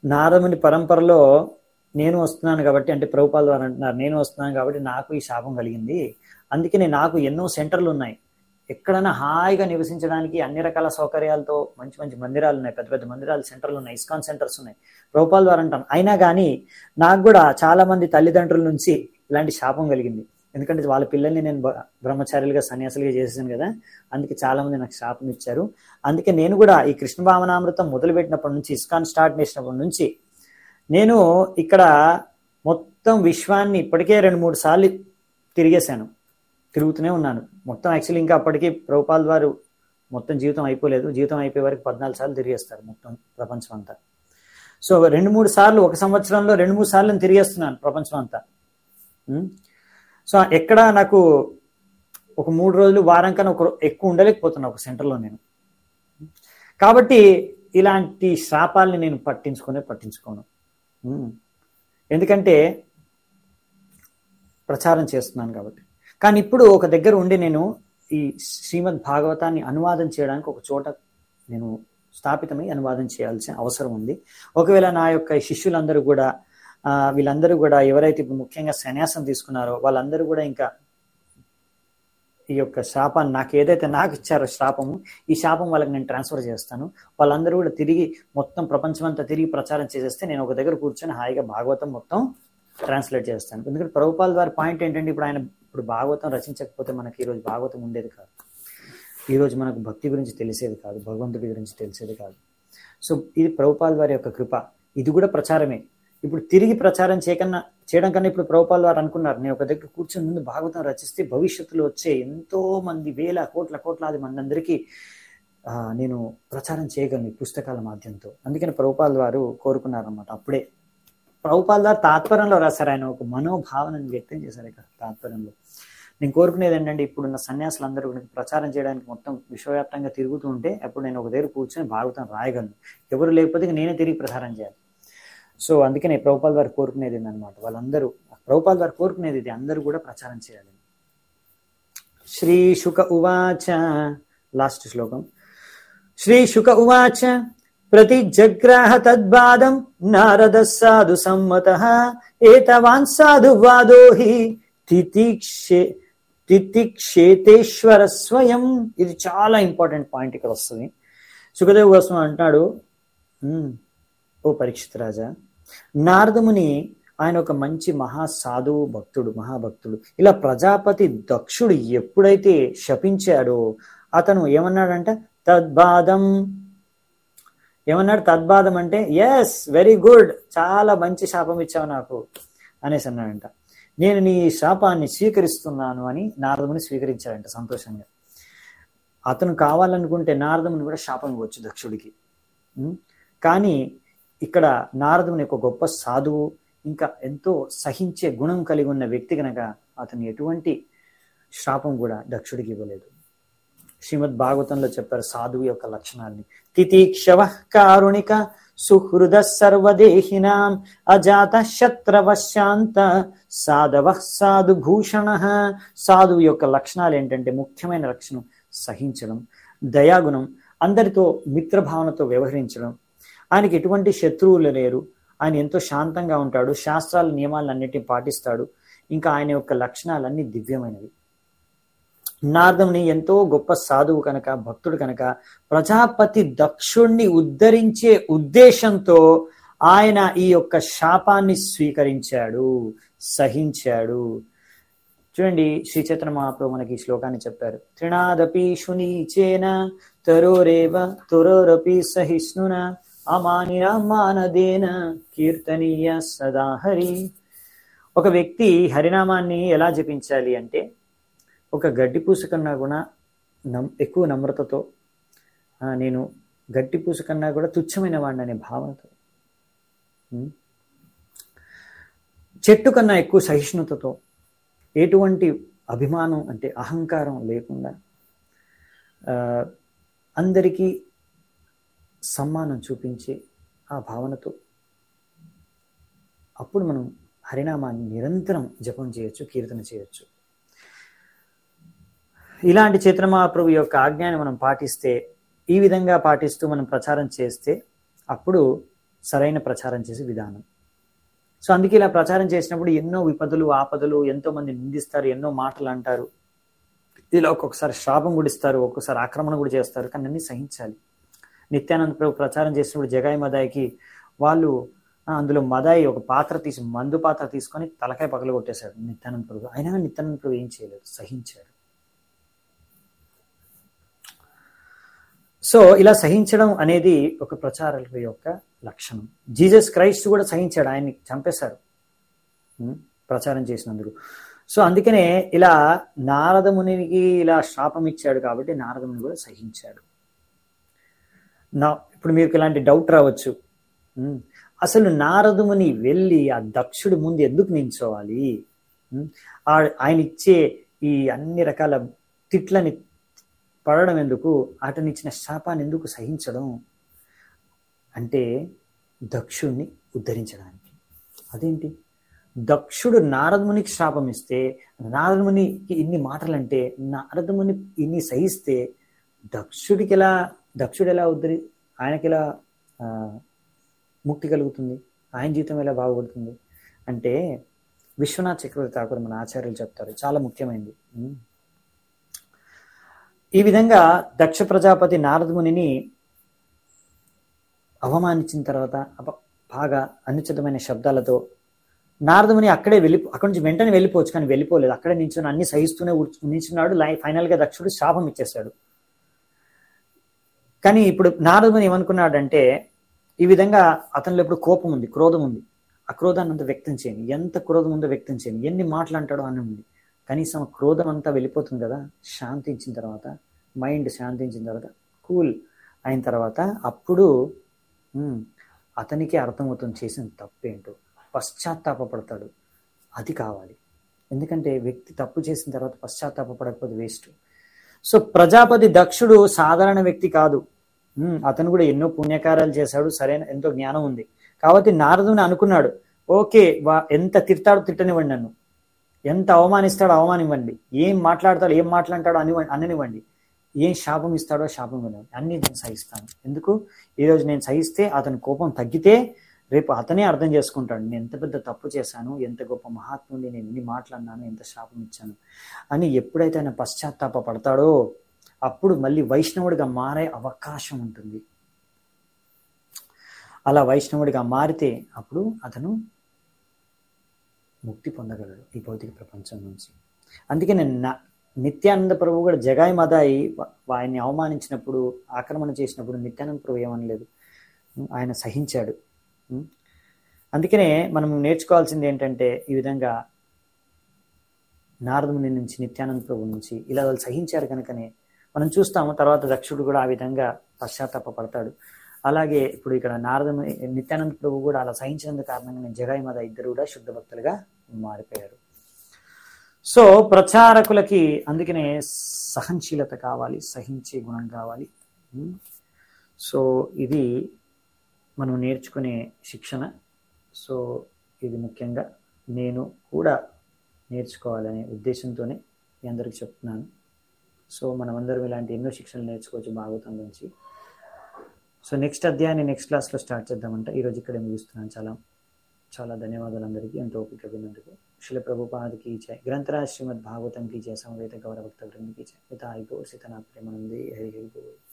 నారదుని పరంపరలో నేను వస్తున్నాను కాబట్టి అంటే ప్రభుపాల్ వారు అంటున్నారు నేను వస్తున్నాను కాబట్టి నాకు ఈ శాపం కలిగింది అందుకని నాకు ఎన్నో సెంటర్లు ఉన్నాయి ఎక్కడైనా హాయిగా నివసించడానికి అన్ని రకాల సౌకర్యాలతో మంచి మంచి మందిరాలు ఉన్నాయి పెద్ద పెద్ద మందిరాలు సెంటర్లు ఉన్నాయి ఇస్కాన్ సెంటర్స్ ఉన్నాయి ప్రభుపాల్ వారు అంటాను అయినా కానీ నాకు కూడా చాలా మంది తల్లిదండ్రుల నుంచి ఇలాంటి శాపం కలిగింది ఎందుకంటే వాళ్ళ పిల్లల్ని నేను బ- బ్రహ్మచారులుగా సన్యాసులుగా చేసేసాను కదా అందుకే చాలా మంది నాకు శాపం ఇచ్చారు అందుకే నేను కూడా ఈ కృష్ణ భావనామృతం మొదలు పెట్టినప్పటి నుంచి ఇస్కాన్ స్టార్ట్ చేసినప్పటి నుంచి నేను ఇక్కడ మొత్తం విశ్వాన్ని ఇప్పటికే రెండు మూడు సార్లు తిరిగేశాను తిరుగుతూనే ఉన్నాను మొత్తం యాక్చువల్లీ ఇంకా అప్పటికి ప్రభుపాల్ వారు మొత్తం జీవితం అయిపోలేదు జీవితం అయిపోయే వరకు పద్నాలుగు సార్లు తిరిగేస్తారు మొత్తం ప్రపంచం అంతా సో రెండు మూడు సార్లు ఒక సంవత్సరంలో రెండు మూడు సార్లు నేను తిరిగేస్తున్నాను ప్రపంచం అంతా ఉం? సో ఎక్కడ నాకు ఒక మూడు రోజులు వారం కన్నా ఒక రో- ఎక్కువ ఉండలేకపోతున్నా ఒక సెంటర్లో నేను కాబట్టి ఇలాంటి శాపాలని నేను పట్టించుకునే పట్టించుకోను ఉం. ఎందుకంటే ప్రచారం చేస్తున్నాను కాబట్టి కానీ ఇప్పుడు ఒక దగ్గర ఉండి నేను ఈ శ్రీమద్ భాగవతాన్ని అనువాదం చేయడానికి ఒక చోట నేను స్థాపితమై అనువాదం చేయాల్సిన అవసరం ఉంది ఒకవేళ నా యొక్క ఈ శిష్యులందరూ కూడా ఆ, వీళ్ళందరూ కూడా ఎవరైతే ఇప్పుడు ముఖ్యంగా సన్యాసం తీసుకున్నారో వాళ్ళందరూ కూడా ఇంకా ఈ యొక్క శాపాన్ని నాకు ఏదైతే నాకు ఇచ్చారో శాపము ఈ శాపం వాళ్ళకి నేను ట్రాన్స్ఫర్ చేస్తాను వాళ్ళందరూ కూడా తిరిగి మొత్తం ప్రపంచం అంతా తిరిగి ప్రచారం చేసేస్తే నేను ఒక దగ్గర కూర్చొని హాయిగా భాగవతం మొత్తం ట్రాన్స్లేట్ చేస్తాను ఎందుకంటే ప్రభుపాల్ వారి పాయింట్ ఏంటంటే ఇప్పుడు ఆయన ఇప్పుడు భాగవతం రచించకపోతే మనకి ఈరోజు భాగవతం ఉండేది కాదు ఈరోజు మనకు భక్తి గురించి తెలిసేది కాదు భగవంతుడి గురించి తెలిసేది కాదు సో ఇది ప్రభుపాల్ వారి యొక్క కృప ఇది కూడా ప్రచారమే ఇప్పుడు తిరిగి ప్రచారం చేయకన్నా చేయడం కన్నా ఇప్పుడు ప్రభుపాల్ వారు అనుకున్నారు నేను ఒక దగ్గర కూర్చొని ముందు భాగవతం రచిస్తే భవిష్యత్తులో వచ్చే ఎంతో మంది వేల కోట్ల కోట్లాది మంది అందరికీ ఆ, నేను ప్రచారం చేయగలను ఈ పుస్తకాల మాధ్యంతో అందుకని ప్రభుపాల్ వారు కోరుకున్నారన్నమాట అప్పుడే ప్రభుపాల్ వారు తాత్పర్యంలో రాశారు ఆయన ఒక మనోభావనని వ్యక్తం చేశారు ఇక్కడ తాత్పర్యంలో నేను కోరుకునేది ఏంటంటే ఇప్పుడున్న సన్యాసులందరూ కూడా ప్రచారం చేయడానికి మొత్తం విశ్వవ్యాప్తంగా తిరుగుతూ ఉంటే అప్పుడు నేను ఒక దగ్గర కూర్చొని భాగవతం రాయగలను ఎవరు లేకపోతే ఇక నేనే తిరిగి ప్రచారం చేయాలి సో అందుకనే ప్రభుపాల్ వారు కోరుకునేది ఏంటన్నమాట వాళ్ళందరూ ప్రభుపాల్ వారు కోరుకునేది ఇది అందరూ కూడా ప్రచారం చేయాలి శ్రీ శుక ఉవాచ లాస్ట్ శ్లోకం శ్రీ శుక ఉవాచ ప్రతిజగ్రాహ తద్వాదం నారద సాధు సమ్మత ఏతవాన్ సాధు వాదో హి తితిక్షే తితిక్షేతేశ్వర స్వయం ఇది చాలా ఇంపార్టెంట్ పాయింట్ ఇక్కడ వస్తుంది సుఖదేవ్ గోస్వామి అంటున్నాడు "ఉమ్, ఓ పరీక్షిత్ రాజా నారదముని ఆయన ఒక మంచి మహా సాధువు భక్తుడు మహాభక్తుడు ఇలా ప్రజాపతి దక్షుడు ఎప్పుడైతే శపించాడో అతను ఏమన్నాడంట తద్బాదం ఏమన్నాడు తద్బాదం అంటే ఎస్ వెరీ గుడ్ చాలా మంచి శాపం ఇచ్చావు నాకు అనేసి అన్నాడంట నేను నీ శాపాన్ని స్వీకరిస్తున్నాను అని నారదముని స్వీకరించాడంట సంతోషంగా అతను కావాలనుకుంటే నారదముని కూడా శాపం ఇవ్వచ్చు దక్షుడికి ఉం? కానీ ఇక్కడ నారదుని ఒక గొప్ప సాధువు ఇంకా ఎంతో సహించే గుణం కలిగి ఉన్న వ్యక్తి కనుక అతను ఎటువంటి శాపం కూడా దక్షుడికి ఇవ్వలేదు శ్రీమద్ భాగవతంలో చెప్పారు సాధువు యొక్క లక్షణాన్ని తితీక్షవ కారుణిక సుహృద సర్వదేహినాం అజాత శత్రవ శాంత సాధవ సాధు భూషణ సాధువు యొక్క లక్షణాలు ఏంటంటే ముఖ్యమైన లక్షణం సహించడం దయాగుణం అందరితో మిత్రభావనతో వ్యవహరించడం ఆయనకి ఎటువంటి శత్రువులు లేరు ఆయన ఎంతో శాంతంగా ఉంటాడు శాస్త్రాల నియమాలన్నిటిని పాటిస్తాడు ఇంకా ఆయన యొక్క లక్షణాలన్నీ దివ్యమైనవి నారదుని ఎంతో గొప్ప సాధువు కనుక భక్తుడు కనుక ప్రజాపతి దక్షుణ్ణి ఉద్ధరించే ఉద్దేశంతో ఆయన ఈ యొక్క శాపాన్ని స్వీకరించాడు సహించాడు చూడండి శ్రీ చైతన్య మహాప్రభు మనకి ఈ శ్లోకాన్ని చెప్పారు త్రినాదపి శునీచేన తరోరేవ తురోరపి సహిష్ణున అమానిరామానదేన కీర్తనీయ సదా హరి ఒక వ్యక్తి హరినామాన్ని ఎలా జపించాలి అంటే ఒక గడ్డి పూస కన్నా కూడా నమ్ ఎక్కువ నమ్రతతో ఆ, నేను గట్టి పూస కన్నా కూడా తుచ్చమైన వాడిని అనే భావనతో ఉం? చెట్టు కన్నా ఎక్కువ సహిష్ణుతతో ఎటువంటి అభిమానం అంటే అహంకారం లేకుండా ఆ, అందరికీ సమ్మానం చూపించే ఆ భావనతో అప్పుడు మనం హరినామాన్ని నిరంతరం జపం చేయొచ్చు కీర్తన చేయొచ్చు ఇలాంటి చైత్రమహాప్రభు యొక్క ఆజ్ఞాన్ని మనం పాటిస్తే ఈ విధంగా పాటిస్తూ మనం ప్రచారం చేస్తే అప్పుడు సరైన ప్రచారం చేసే విధానం సో అందుకే ఇలా ప్రచారం చేసినప్పుడు ఎన్నో విపదలు ఆపదలు ఎంతో మంది నిందిస్తారు ఎన్నో మాటలు అంటారు ఇలా ఒక్కొక్కసారి శాపం కూడా ఇస్తారు ఒక్కొక్కసారి ఆక్రమణ కూడా చేస్తారు కానీ అన్ని సహించాలి నిత్యానంద ప్రభు ప్రచారం చేసినప్పుడు జగాయి మదాయికి వాళ్ళు ఆ, అందులో మదాయి ఒక పాత్ర తీసి మందు పాత్ర తీసుకొని తలకాయ పగల కొట్టేశాడు నిత్యానంద ప్రభు అయినా కానీ నిత్యానంద ప్రభు ఏం చేయలేదు సహించాడు సో ఇలా సహించడం అనేది ఒక ప్రచారకుల యొక్క లక్షణం జీసస్ క్రైస్ట్ కూడా సహించాడు ఆయన్ని చంపేశారు ఉం? ప్రచారం చేసినందుకు సో అందుకనే ఇలా నారదమునికి ఇలా శాపం ఇచ్చాడు కాబట్టి నారదముని కూడా సహించాడు నా ఇప్పుడు మీకు ఇలాంటి డౌట్ రావచ్చు ఉం? అసలు నారదుముని వెళ్ళి ఆ దక్షుడి ముందు ఎందుకు నించోవాలి ఉం? ఆ- ఆయన ఇచ్చే ఈ అన్ని రకాల తిట్లని పడడం ఎందుకు అతనిచ్చిన శాపాన్ని ఎందుకు సహించడం అంటే దక్షుణ్ణి ఉద్ధరించడానికి అదేంటి దక్షుడు నారదమునికి శాపం ఇస్తే నారదమునికి ఇన్ని మాటలంటే నారదముని ఇన్ని సహిస్తే దక్షుడికి ఎలా దక్షుడు ఎలా ఉద్ధరి ఆయనకి ఎలా ఆ, ముక్తి కలుగుతుంది ఆయన జీవితం ఎలా బాగుపడుతుంది అంటే విశ్వనాథ్ చక్రవర్తి ఠాకూర్ మన ఆచార్యులు చెప్తారు చాలా ముఖ్యమైనది ఉం. ఈ విధంగా దక్ష ప్రజాపతి నారదమునిని అవమానించిన తర్వాత అప- బాగా అనుచితమైన శబ్దాలతో నారదముని అక్కడే వెళ్ళి అక్కడి నుంచి వెంటనే వెళ్ళిపోవచ్చు కానీ వెళ్ళిపోలేదు అక్కడే నించుని అన్ని సహిస్తూనే ఉర్చు- నించున్నాడు లై ఫైనల్ గా దక్షుడు శాపం ఇచ్చేశాడు కానీ ఇప్పుడు నారదుని ఏమనుకున్నాడంటే ఈ విధంగా అతనిలో ఇప్పుడు కోపం ఉంది క్రోధం ఉంది ఆ క్రోధాన్ని అంతా వ్యక్తం చేయని ఎంత క్రోధం ఉందో వ్యక్తం చేయని ఎన్ని మాటలు అంటాడో అని ఉంది కనీసం ఆ క్రోధం అంతా వెళ్ళిపోతుంది కదా శాంతించిన తర్వాత మైండ్ శాంతించిన తర్వాత కూల్ అయిన తర్వాత అప్పుడు ఉమ్, అతనికి అర్థమవుతుంది చేసిన తప్పేంటో పశ్చాత్తాపడతాడు అది కావాలి ఎందుకంటే వ్యక్తి తప్పు చేసిన తర్వాత పశ్చాత్తాపడకపోతే వేస్ట్ సో ప్రజాపతి దక్షుడు సాధారణ వ్యక్తి కాదు ఉమ్, అతను కూడా ఎన్నో పుణ్యకార్యాలు చేశాడు సరైన ఎంతో జ్ఞానం ఉంది కాబట్టి నారదుని అనుకున్నాడు ఓకే వా ఎంత తిడతాడో తిట్టనివ్వండి నన్ను ఎంత అవమానిస్తాడో అవమానివ్వండి ఏం మాట్లాడతాడో ఏం మాట్లాడతాడో అని అననివ్వండి ఏం శాపం ఇస్తాడో శాపం ఇవ్వండి అన్ని నేను సహిస్తాను ఎందుకు ఈరోజు నేను సహిస్తే అతని కోపం తగ్గితే రేపు అతనే అర్థం చేసుకుంటాడు నేను ఎంత పెద్ద తప్పు చేశాను ఎంత గొప్ప మహాత్ముని నేను ఎన్ని మాట్లాడినాను ఎంత శాపం ఇచ్చాను అని ఎప్పుడైతే ఆయన పశ్చాత్తాప పడతాడో అప్పుడు మళ్ళీ వైష్ణవుడిగా మారే అవకాశం ఉంటుంది అలా వైష్ణవుడిగా మారితే అప్పుడు అతను ముక్తి పొందగలడు ఈ భౌతిక ప్రపంచం నుంచి అందుకే నేను నా- నిత్యానంద ప్రభు కూడా జగాయి మదాయి వా- ఆయన్ని అవమానించినప్పుడు ఆక్రమణ చేసినప్పుడు నిత్యానంద ప్రభు ఏమనలేదు ఆయన సహించాడు ఉం? అందుకనే మనం నేర్చుకోవాల్సింది ఏంటంటే ఈ విధంగా నారదుని నుంచి నిత్యానంద ప్రభు నుంచి ఇలా వాళ్ళు సహించారు కనుకనే మనం చూస్తాము తర్వాత దక్షుడు కూడా ఆ విధంగా పశ్చాత్తాప పడతాడు అలాగే ఇప్పుడు ఇక్కడ నారదము నిత్యానంద ప్రభు కూడా అలా సహించినందుకు కారణంగా జగాయి మాత ఇద్దరు కూడా శుద్ధ భక్తులుగా మారిపోయారు సో ప్రచారకులకి అందుకనే సహనశీలత కావాలి సహించే గుణం కావాలి ఉం? సో ఇది మనం నేర్చుకునే శిక్షణ సో ఇది ముఖ్యంగా నేను కూడా నేర్చుకోవాలనే ఉద్దేశంతోనే మీ అందరికి చెప్తున్నాను సో మనమందరం ఇలాంటి ఎన్నో శిక్షణలు నేర్చుకోవచ్చు భాగవతం నుంచి సో నెక్స్ట్ అధ్యాయాన్ని నెక్స్ట్ క్లాస్లో స్టార్ట్ చేద్దామంట ఈరోజు ఇక్కడే ముగిస్తున్నాను చాలా చాలా ధన్యవాదాలు అందరికీ ఎంతో ఓపిక విన్నందుకు శిల ప్రభుపాదకి జయ గ్రంథరాజ్ శ్రీమద్ భాగవతం की जय समवेत गौरव भक्त वृंद की जय पिता गौर सीतानाथ प्रेमानंदी हरि हरि बोल